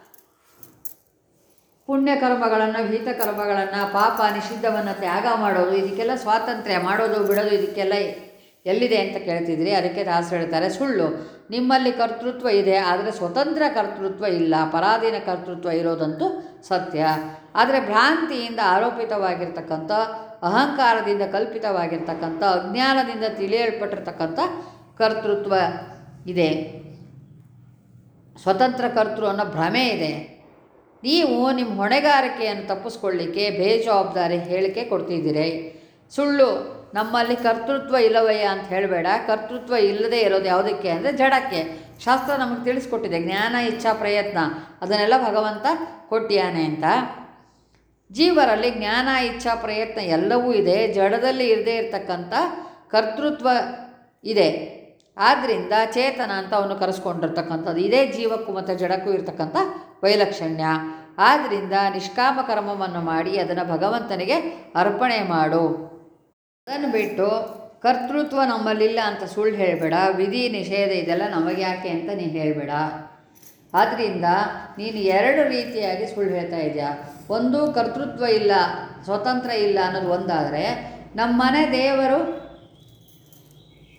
ಪುಣ್ಯಕರ್ಮಗಳನ್ನು ವಿಹಿತ ಕರ್ಮಗಳನ್ನು ಪಾಪ ನಿಷಿದ್ಧವನ್ನು ತ್ಯಾಗ ಮಾಡೋದು ಇದಕ್ಕೆಲ್ಲ ಸ್ವಾತಂತ್ರ್ಯ ಮಾಡೋದು ಬಿಡೋದು ಇದಕ್ಕೆಲ್ಲ ಎಲ್ಲಿದೆ ಅಂತ ಕೇಳ್ತಿದ್ರಿ ಅದಕ್ಕೆ ದಾಸರು ಹೇಳ್ತಾರೆ ಸುಳ್ಳು ನಿಮ್ಮಲ್ಲಿ ಕರ್ತೃತ್ವ ಇದೆ ಆದರೆ ಸ್ವತಂತ್ರ ಕರ್ತೃತ್ವ ಇಲ್ಲ ಪರಾಧೀನ ಕರ್ತೃತ್ವ ಇರೋದಂತೂ ಸತ್ಯ ಆದರೆ ಭ್ರಾಂತಿಯಿಂದ ಆರೋಪಿತವಾಗಿರ್ತಕ್ಕಂಥ ಅಹಂಕಾರದಿಂದ ಕಲ್ಪಿತವಾಗಿರ್ತಕ್ಕಂಥ ಅಜ್ಞಾನದಿಂದ ತಿಳಿಯಲ್ಪಟ್ಟಿರ್ತಕ್ಕಂಥ ಕರ್ತೃತ್ವ ಇದೆ ಸ್ವತಂತ್ರ ಕರ್ತೃ ಅನ್ನೋ ಭ್ರಮೆ ಇದೆ ನೀವು ನಿಮ್ಮ ಹೊಣೆಗಾರಿಕೆಯನ್ನು ತಪ್ಪಿಸ್ಕೊಳ್ಳಿಕ್ಕೆ ಬೇಜವಾಬ್ದಾರಿ ಹೇಳಿಕೆ ಕೊಡ್ತಿದ್ದೀರಿ ಸುಳ್ಳು ನಮ್ಮಲ್ಲಿ ಕರ್ತೃತ್ವ ಇಲ್ಲವಯ್ಯ ಅಂತ ಹೇಳಬೇಡ ಕರ್ತೃತ್ವ ಇಲ್ಲದೆ ಇರೋದು ಯಾವುದಕ್ಕೆ ಅಂದರೆ ಜಡಕ್ಕೆ ಶಾಸ್ತ್ರ ನಮಗೆ ತಿಳಿಸ್ಕೊಟ್ಟಿದೆ ಜ್ಞಾನ ಇಚ್ಛಾ ಪ್ರಯತ್ನ ಅದನ್ನೆಲ್ಲ ಭಗವಂತ ಕೊಟ್ಟಿಯಾನೆ ಅಂತ ಜೀವರಲ್ಲಿ ಜ್ಞಾನ ಇಚ್ಛಾ ಪ್ರಯತ್ನ ಎಲ್ಲವೂ ಇದೆ ಜಡದಲ್ಲಿ ಇರದೇ ಇರತಕ್ಕಂಥ ಕರ್ತೃತ್ವ ಇದೆ ಆದ್ದರಿಂದ ಚೇತನ ಅಂತ ಅವನು ಕರೆಸ್ಕೊಂಡಿರ್ತಕ್ಕಂಥದ್ದು ಇದೇ ಜೀವಕ್ಕೂ ಮತ್ತು ಜಡಕ್ಕೂ ಇರತಕ್ಕಂಥ ವೈಲಕ್ಷಣ್ಯ ಆದ್ದರಿಂದ ನಿಷ್ಕಾಮ ಕರ್ಮವನ್ನು ಮಾಡಿ ಅದನ್ನು ಭಗವಂತನಿಗೆ ಅರ್ಪಣೆ ಮಾಡು ಅದನ್ನು ಬಿಟ್ಟು ಕರ್ತೃತ್ವ ನಮ್ಮಲ್ಲಿಲ್ಲ ಅಂತ ಸುಳ್ಳು ಹೇಳಬೇಡ ವಿಧಿ ನಿಷೇಧ ಇದೆಲ್ಲ ನಮಗೆ ಯಾಕೆ ಅಂತ ನೀನು ಹೇಳಬೇಡ ಆದ್ದರಿಂದ ನೀನು ಎರಡು ರೀತಿಯಾಗಿ ಸುಳ್ಳು ಹೇಳ್ತಾ ಇದೆಯಾ ಒಂದು ಕರ್ತೃತ್ವ ಇಲ್ಲ ಸ್ವತಂತ್ರ ಇಲ್ಲ ಅನ್ನೋದು ಒಂದಾದರೆ ನಮ್ಮನೆ ದೇವರು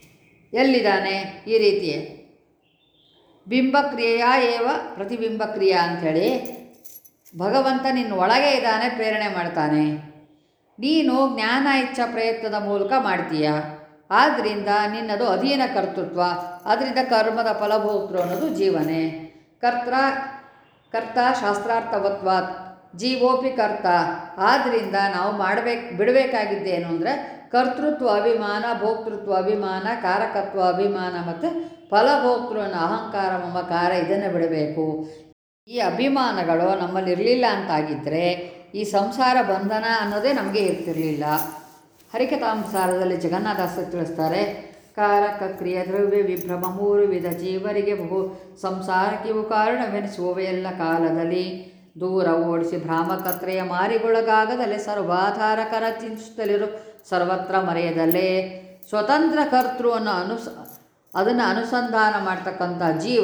ಎಲ್ಲಿದ್ದಾನೆ ಈ ರೀತಿಯೇ ಬಿಂಬಕ್ರಿಯೆಯ ಏವ ಪ್ರತಿಬಿಂಬಕ್ರಿಯಾ ಅಂಥೇಳಿ ಭಗವಂತ ನಿನ್ನ ಒಳಗೆ ಇದ್ದಾನೆ ಪ್ರೇರಣೆ ಮಾಡ್ತಾನೆ ನೀನು ಜ್ಞಾನ ಇಚ್ಛಾ ಪ್ರಯತ್ನದ ಮೂಲಕ ಮಾಡ್ತೀಯ ಆದ್ದರಿಂದ ನಿನ್ನದು ಅಧೀನ ಕರ್ತೃತ್ವ ಅದರಿಂದ ಕರ್ಮದ ಫಲಭೋಕ್ತೃ ಅನ್ನೋದು ಜೀವನೇ ಕರ್ತ ಕರ್ತ ಶಾಸ್ತ್ರಾರ್ಥವತ್ವಾತ್ ಜೀವೋಪಿ ಕರ್ತ ಆದ್ದರಿಂದ ನಾವು ಮಾಡಬೇಕು ಬಿಡಬೇಕಾಗಿದ್ದೇನು ಅಂದರೆ ಕರ್ತೃತ್ವ ಅಭಿಮಾನ ಭೋಕ್ತೃತ್ವ ಅಭಿಮಾನ ಕಾರಕತ್ವ ಅಭಿಮಾನ ಮತ್ತು ಫಲಭೋಕ್ತೃ ಅನ್ನೋ ಅಹಂಕಾರ ಮಮಕಾರ ಇದನ್ನು ಬಿಡಬೇಕು ಈ ಅಭಿಮಾನಗಳು ನಮ್ಮಲ್ಲಿ ಇರಲಿಲ್ಲ ಅಂತಾಗಿದ್ದರೆ ಈ ಸಂಸಾರ ಬಂಧನ ಅನ್ನೋದೇ ನಮಗೆ ಇರ್ತಿರಲಿಲ್ಲ ಹರಿಕಥಾಂಸಾರದಲ್ಲಿ ಜಗನ್ನಾಥಾಸ ತಿಳಿಸ್ತಾರೆ ಕಾರಕ ಕ್ರಿಯೆ ದ್ರವ್ಯ ವಿಭ್ರಮ ಮೂರು ವಿಧ ಜೀವರಿಗೆ ಬಹು ಸಂಸಾರಕ್ಕಿವು ಕಾರಣವೆನಿಸುವ ಎಲ್ಲ ಕಾಲದಲ್ಲಿ ದೂರ ಓಡಿಸಿ ಭ್ರಾಮಕತ್ರೆಯ ಮಾರಿಗೊಳಗಾಗದಲ್ಲೇ ಸರ್ವಾಧಾರಕರ ಚಿಂತಿಸುತ್ತಲಿರು ಸರ್ವತ್ರ ಮರೆಯದಲ್ಲೇ ಸ್ವತಂತ್ರ ಕರ್ತೃ ಅನ್ನೋ ಅನುಸ ಅದನ್ನು ಅನುಸಂಧಾನ ಮಾಡ್ತಕ್ಕಂಥ ಜೀವ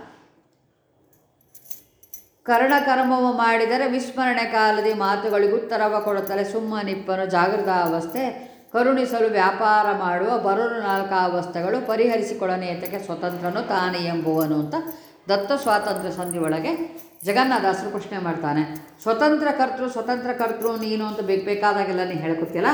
ಕರ್ಣಕರ್ಮವ ಮಾಡಿದರೆ ವಿಸ್ಮರಣೆ ಕಾಲದಿ ಮಾತುಗಳಿಗೆ ಉತ್ತರವ ಕೊಡುತ್ತಲೇ ಸುಮ್ಮನಿಪ್ಪನು ಜಾಗೃತ ಅವಸ್ಥೆ ಕರುಣಿಸಲು ವ್ಯಾಪಾರ ಮಾಡುವ ಬರಲು ನಾಲ್ಕಾವಸ್ಥೆಗಳು ಪರಿಹರಿಸಿಕೊಳ್ಳನೇತಕ್ಕೆ ಸ್ವತಂತ್ರನು ತಾನೇ ಎಂಬುವನು ಅಂತ ದತ್ತ ಸ್ವಾತಂತ್ರ್ಯ ಸಂಧಿ ಒಳಗೆ ಜಗನ್ನಾಥಾಸರು ಪ್ರಶ್ನೆ ಮಾಡ್ತಾನೆ ಸ್ವತಂತ್ರ ಕರ್ತೃ ಸ್ವತಂತ್ರ ಕರ್ತೃ ನೀನು ಅಂತ ಬೇಕು ಬೇಕಾದಾಗೆಲ್ಲ ನೀನು ಹೇಳ್ಕೊತಿಲ್ಲ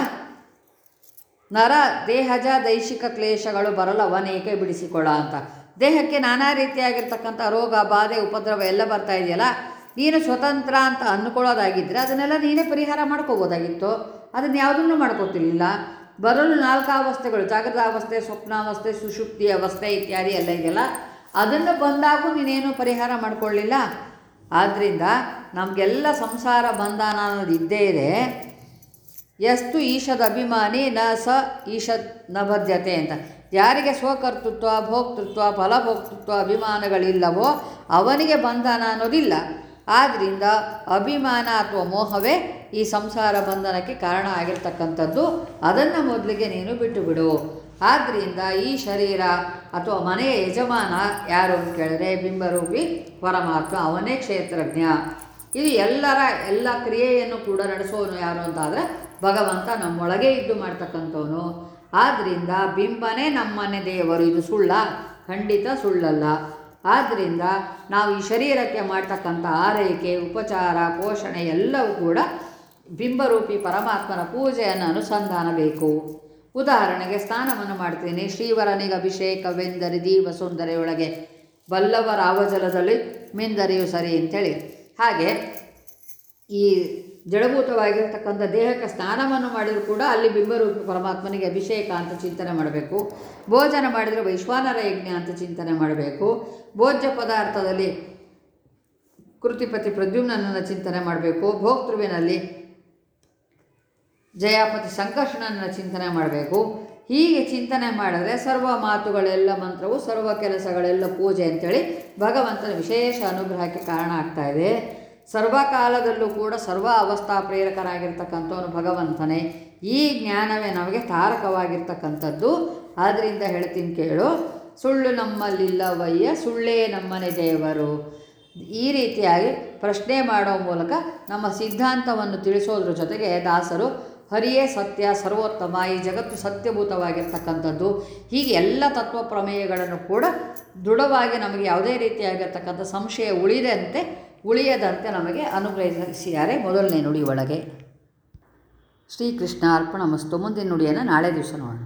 ನರ ದೇಹಜ ದೈಶಿಕ ಕ್ಲೇಶಗಳು ಬರಲು ಅವನೇಕೆ ಬಿಡಿಸಿಕೊಳ್ಳ ಅಂತ ದೇಹಕ್ಕೆ ನಾನಾ ರೀತಿಯಾಗಿರ್ತಕ್ಕಂಥ ರೋಗ ಬಾಧೆ ಉಪದ್ರವ ಎಲ್ಲ ಬರ್ತಾ ಇದೆಯಲ್ಲ ನೀನು ಸ್ವತಂತ್ರ ಅಂತ ಅಂದ್ಕೊಳ್ಳೋದಾಗಿದ್ದರೆ ಅದನ್ನೆಲ್ಲ ನೀನೇ ಪರಿಹಾರ ಮಾಡ್ಕೋಬೋದಾಗಿತ್ತು ಅದನ್ನು ಯಾವುದನ್ನು ಮಾಡ್ಕೋತಿರ್ಲಿಲ್ಲ ಬರಲು ನಾಲ್ಕು ಅವಸ್ಥೆಗಳು ಜಾಗೃತ ಅವಸ್ಥೆ ಸ್ವಪ್ನಾವಸ್ಥೆ ಸುಷುಪ್ತಿ ಅವಸ್ಥೆ ಇತ್ಯಾದಿ ಎಲ್ಲ ಇದೆಯಲ್ಲ ಅದನ್ನು ಬಂದಾಗೂ ನೀನೇನು ಪರಿಹಾರ ಮಾಡ್ಕೊಳ್ಳಿಲ್ಲ ಆದ್ದರಿಂದ ನಮಗೆಲ್ಲ ಸಂಸಾರ ಬಂಧನ ಅನ್ನೋದು ಇದ್ದೇ ಇದೆ ಎಷ್ಟು ಈಶದ ಅಭಿಮಾನಿ ನ ಸ ಈಶದ್ ನ ಬದ್ಧತೆ ಅಂತ ಯಾರಿಗೆ ಸ್ವಕರ್ತೃತ್ವ ಭೋಕ್ತೃತ್ವ ಫಲಭೋಕ್ತೃತ್ವ ಅಭಿಮಾನಗಳಿಲ್ಲವೋ ಅವನಿಗೆ ಬಂಧನ ಅನ್ನೋದಿಲ್ಲ ಆದ್ದರಿಂದ ಅಭಿಮಾನ ಅಥವಾ ಮೋಹವೇ ಈ ಸಂಸಾರ ಬಂಧನಕ್ಕೆ ಕಾರಣ ಆಗಿರ್ತಕ್ಕಂಥದ್ದು ಅದನ್ನು ಮೊದಲಿಗೆ ನೀನು ಬಿಟ್ಟು ಬಿಡು ಆದ್ದರಿಂದ ಈ ಶರೀರ ಅಥವಾ ಮನೆಯ ಯಜಮಾನ ಯಾರು ಅಂತ ಕೇಳಿದ್ರೆ ಬಿಂಬರೂಪಿ ಪರಮಾತ್ಮ ಅವನೇ ಕ್ಷೇತ್ರಜ್ಞ ಇದು ಎಲ್ಲರ ಎಲ್ಲ ಕ್ರಿಯೆಯನ್ನು ಕೂಡ ನಡೆಸೋನು ಯಾರು ಅಂತಾದರೆ ಭಗವಂತ ನಮ್ಮೊಳಗೆ ಇದ್ದು ಮಾಡ್ತಕ್ಕಂಥವನು ಆದ್ದರಿಂದ ಬಿಂಬನೇ ನಮ್ಮನೆ ದೇವರು ಇದು ಸುಳ್ಳ ಖಂಡಿತ ಸುಳ್ಳಲ್ಲ ಆದ್ದರಿಂದ ನಾವು ಈ ಶರೀರಕ್ಕೆ ಮಾಡ್ತಕ್ಕಂಥ ಆರೈಕೆ ಉಪಚಾರ ಪೋಷಣೆ ಎಲ್ಲವೂ ಕೂಡ ಬಿಂಬರೂಪಿ ಪರಮಾತ್ಮನ ಪೂಜೆಯನ್ನು ಅನುಸಂಧಾನ ಬೇಕು ಉದಾಹರಣೆಗೆ ಸ್ನಾನವನ್ನು ಮಾಡ್ತೀನಿ ಶ್ರೀವರನಿಗೆ ಅಭಿಷೇಕವೆಂದರೆ ದೀವ ಸುಂದರೆಯೊಳಗೆ ಬಲ್ಲವರ ಆವಜಲದಲ್ಲಿ ಮಿಂದರಿಯು ಸರಿ ಅಂತೇಳಿ ಹಾಗೆ ಈ ಜಡಭೂತವಾಗಿರ್ತಕ್ಕಂಥ ದೇಹಕ್ಕೆ ಸ್ನಾನವನ್ನು ಮಾಡಿದರೂ ಕೂಡ ಅಲ್ಲಿ ಬಿಂಬರೂಪಿ ಪರಮಾತ್ಮನಿಗೆ ಅಭಿಷೇಕ ಅಂತ ಚಿಂತನೆ ಮಾಡಬೇಕು ಭೋಜನ ಮಾಡಿದರೆ ವೈಶ್ವಾನರ ಯಜ್ಞ ಅಂತ ಚಿಂತನೆ ಮಾಡಬೇಕು ಭೋಜ್ಯ ಪದಾರ್ಥದಲ್ಲಿ ಕೃತಿಪತಿ ಪ್ರದ್ಯುಮ್ನನ್ನು ಚಿಂತನೆ ಮಾಡಬೇಕು ಭೋಕ್ತೃವಿನಲ್ಲಿ ಜಯಾಪತಿ ಸಂಕರ್ಷಣನ ಚಿಂತನೆ ಮಾಡಬೇಕು ಹೀಗೆ ಚಿಂತನೆ ಮಾಡಿದ್ರೆ ಸರ್ವ ಮಾತುಗಳೆಲ್ಲ ಮಂತ್ರವು ಸರ್ವ ಕೆಲಸಗಳೆಲ್ಲ ಪೂಜೆ ಅಂತೇಳಿ ಭಗವಂತನ ವಿಶೇಷ ಅನುಗ್ರಹಕ್ಕೆ ಕಾರಣ ಆಗ್ತಾ ಇದೆ ಸರ್ವಕಾಲದಲ್ಲೂ ಕೂಡ ಸರ್ವ ಅವಸ್ಥಾ ಪ್ರೇರಕರಾಗಿರ್ತಕ್ಕಂಥವನು ಭಗವಂತನೇ ಈ ಜ್ಞಾನವೇ ನಮಗೆ ತಾರಕವಾಗಿರ್ತಕ್ಕಂಥದ್ದು ಆದ್ದರಿಂದ ಹೇಳ್ತೀನಿ ಕೇಳು ಸುಳ್ಳು ನಮ್ಮಲ್ಲಿಲ್ಲವಯ್ಯ ಸುಳ್ಳೇ ನಮ್ಮನೆ ದೇವರು ಈ ರೀತಿಯಾಗಿ ಪ್ರಶ್ನೆ ಮಾಡೋ ಮೂಲಕ ನಮ್ಮ ಸಿದ್ಧಾಂತವನ್ನು ತಿಳಿಸೋದ್ರ ಜೊತೆಗೆ ದಾಸರು ಹರಿಯೇ ಸತ್ಯ ಸರ್ವೋತ್ತಮ ಈ ಜಗತ್ತು ಸತ್ಯಭೂತವಾಗಿರ್ತಕ್ಕಂಥದ್ದು ಹೀಗೆ ಎಲ್ಲ ತತ್ವ ಪ್ರಮೇಯಗಳನ್ನು ಕೂಡ ದೃಢವಾಗಿ ನಮಗೆ ಯಾವುದೇ ರೀತಿಯಾಗಿರ್ತಕ್ಕಂಥ ಸಂಶಯ ಉಳಿದಂತೆ ಉಳಿಯದಂತೆ ನಮಗೆ ಅನುಗ್ರಹಿಸಿದ್ದಾರೆ ಮೊದಲನೇ ನುಡಿ ಒಳಗೆ ಶ್ರೀಕೃಷ್ಣ ಅರ್ಪಣ ಮಸ್ತು ಮುಂದಿನ ನುಡಿಯನ್ನು ನಾಳೆ ದಿವಸ ನೋಡೋಣ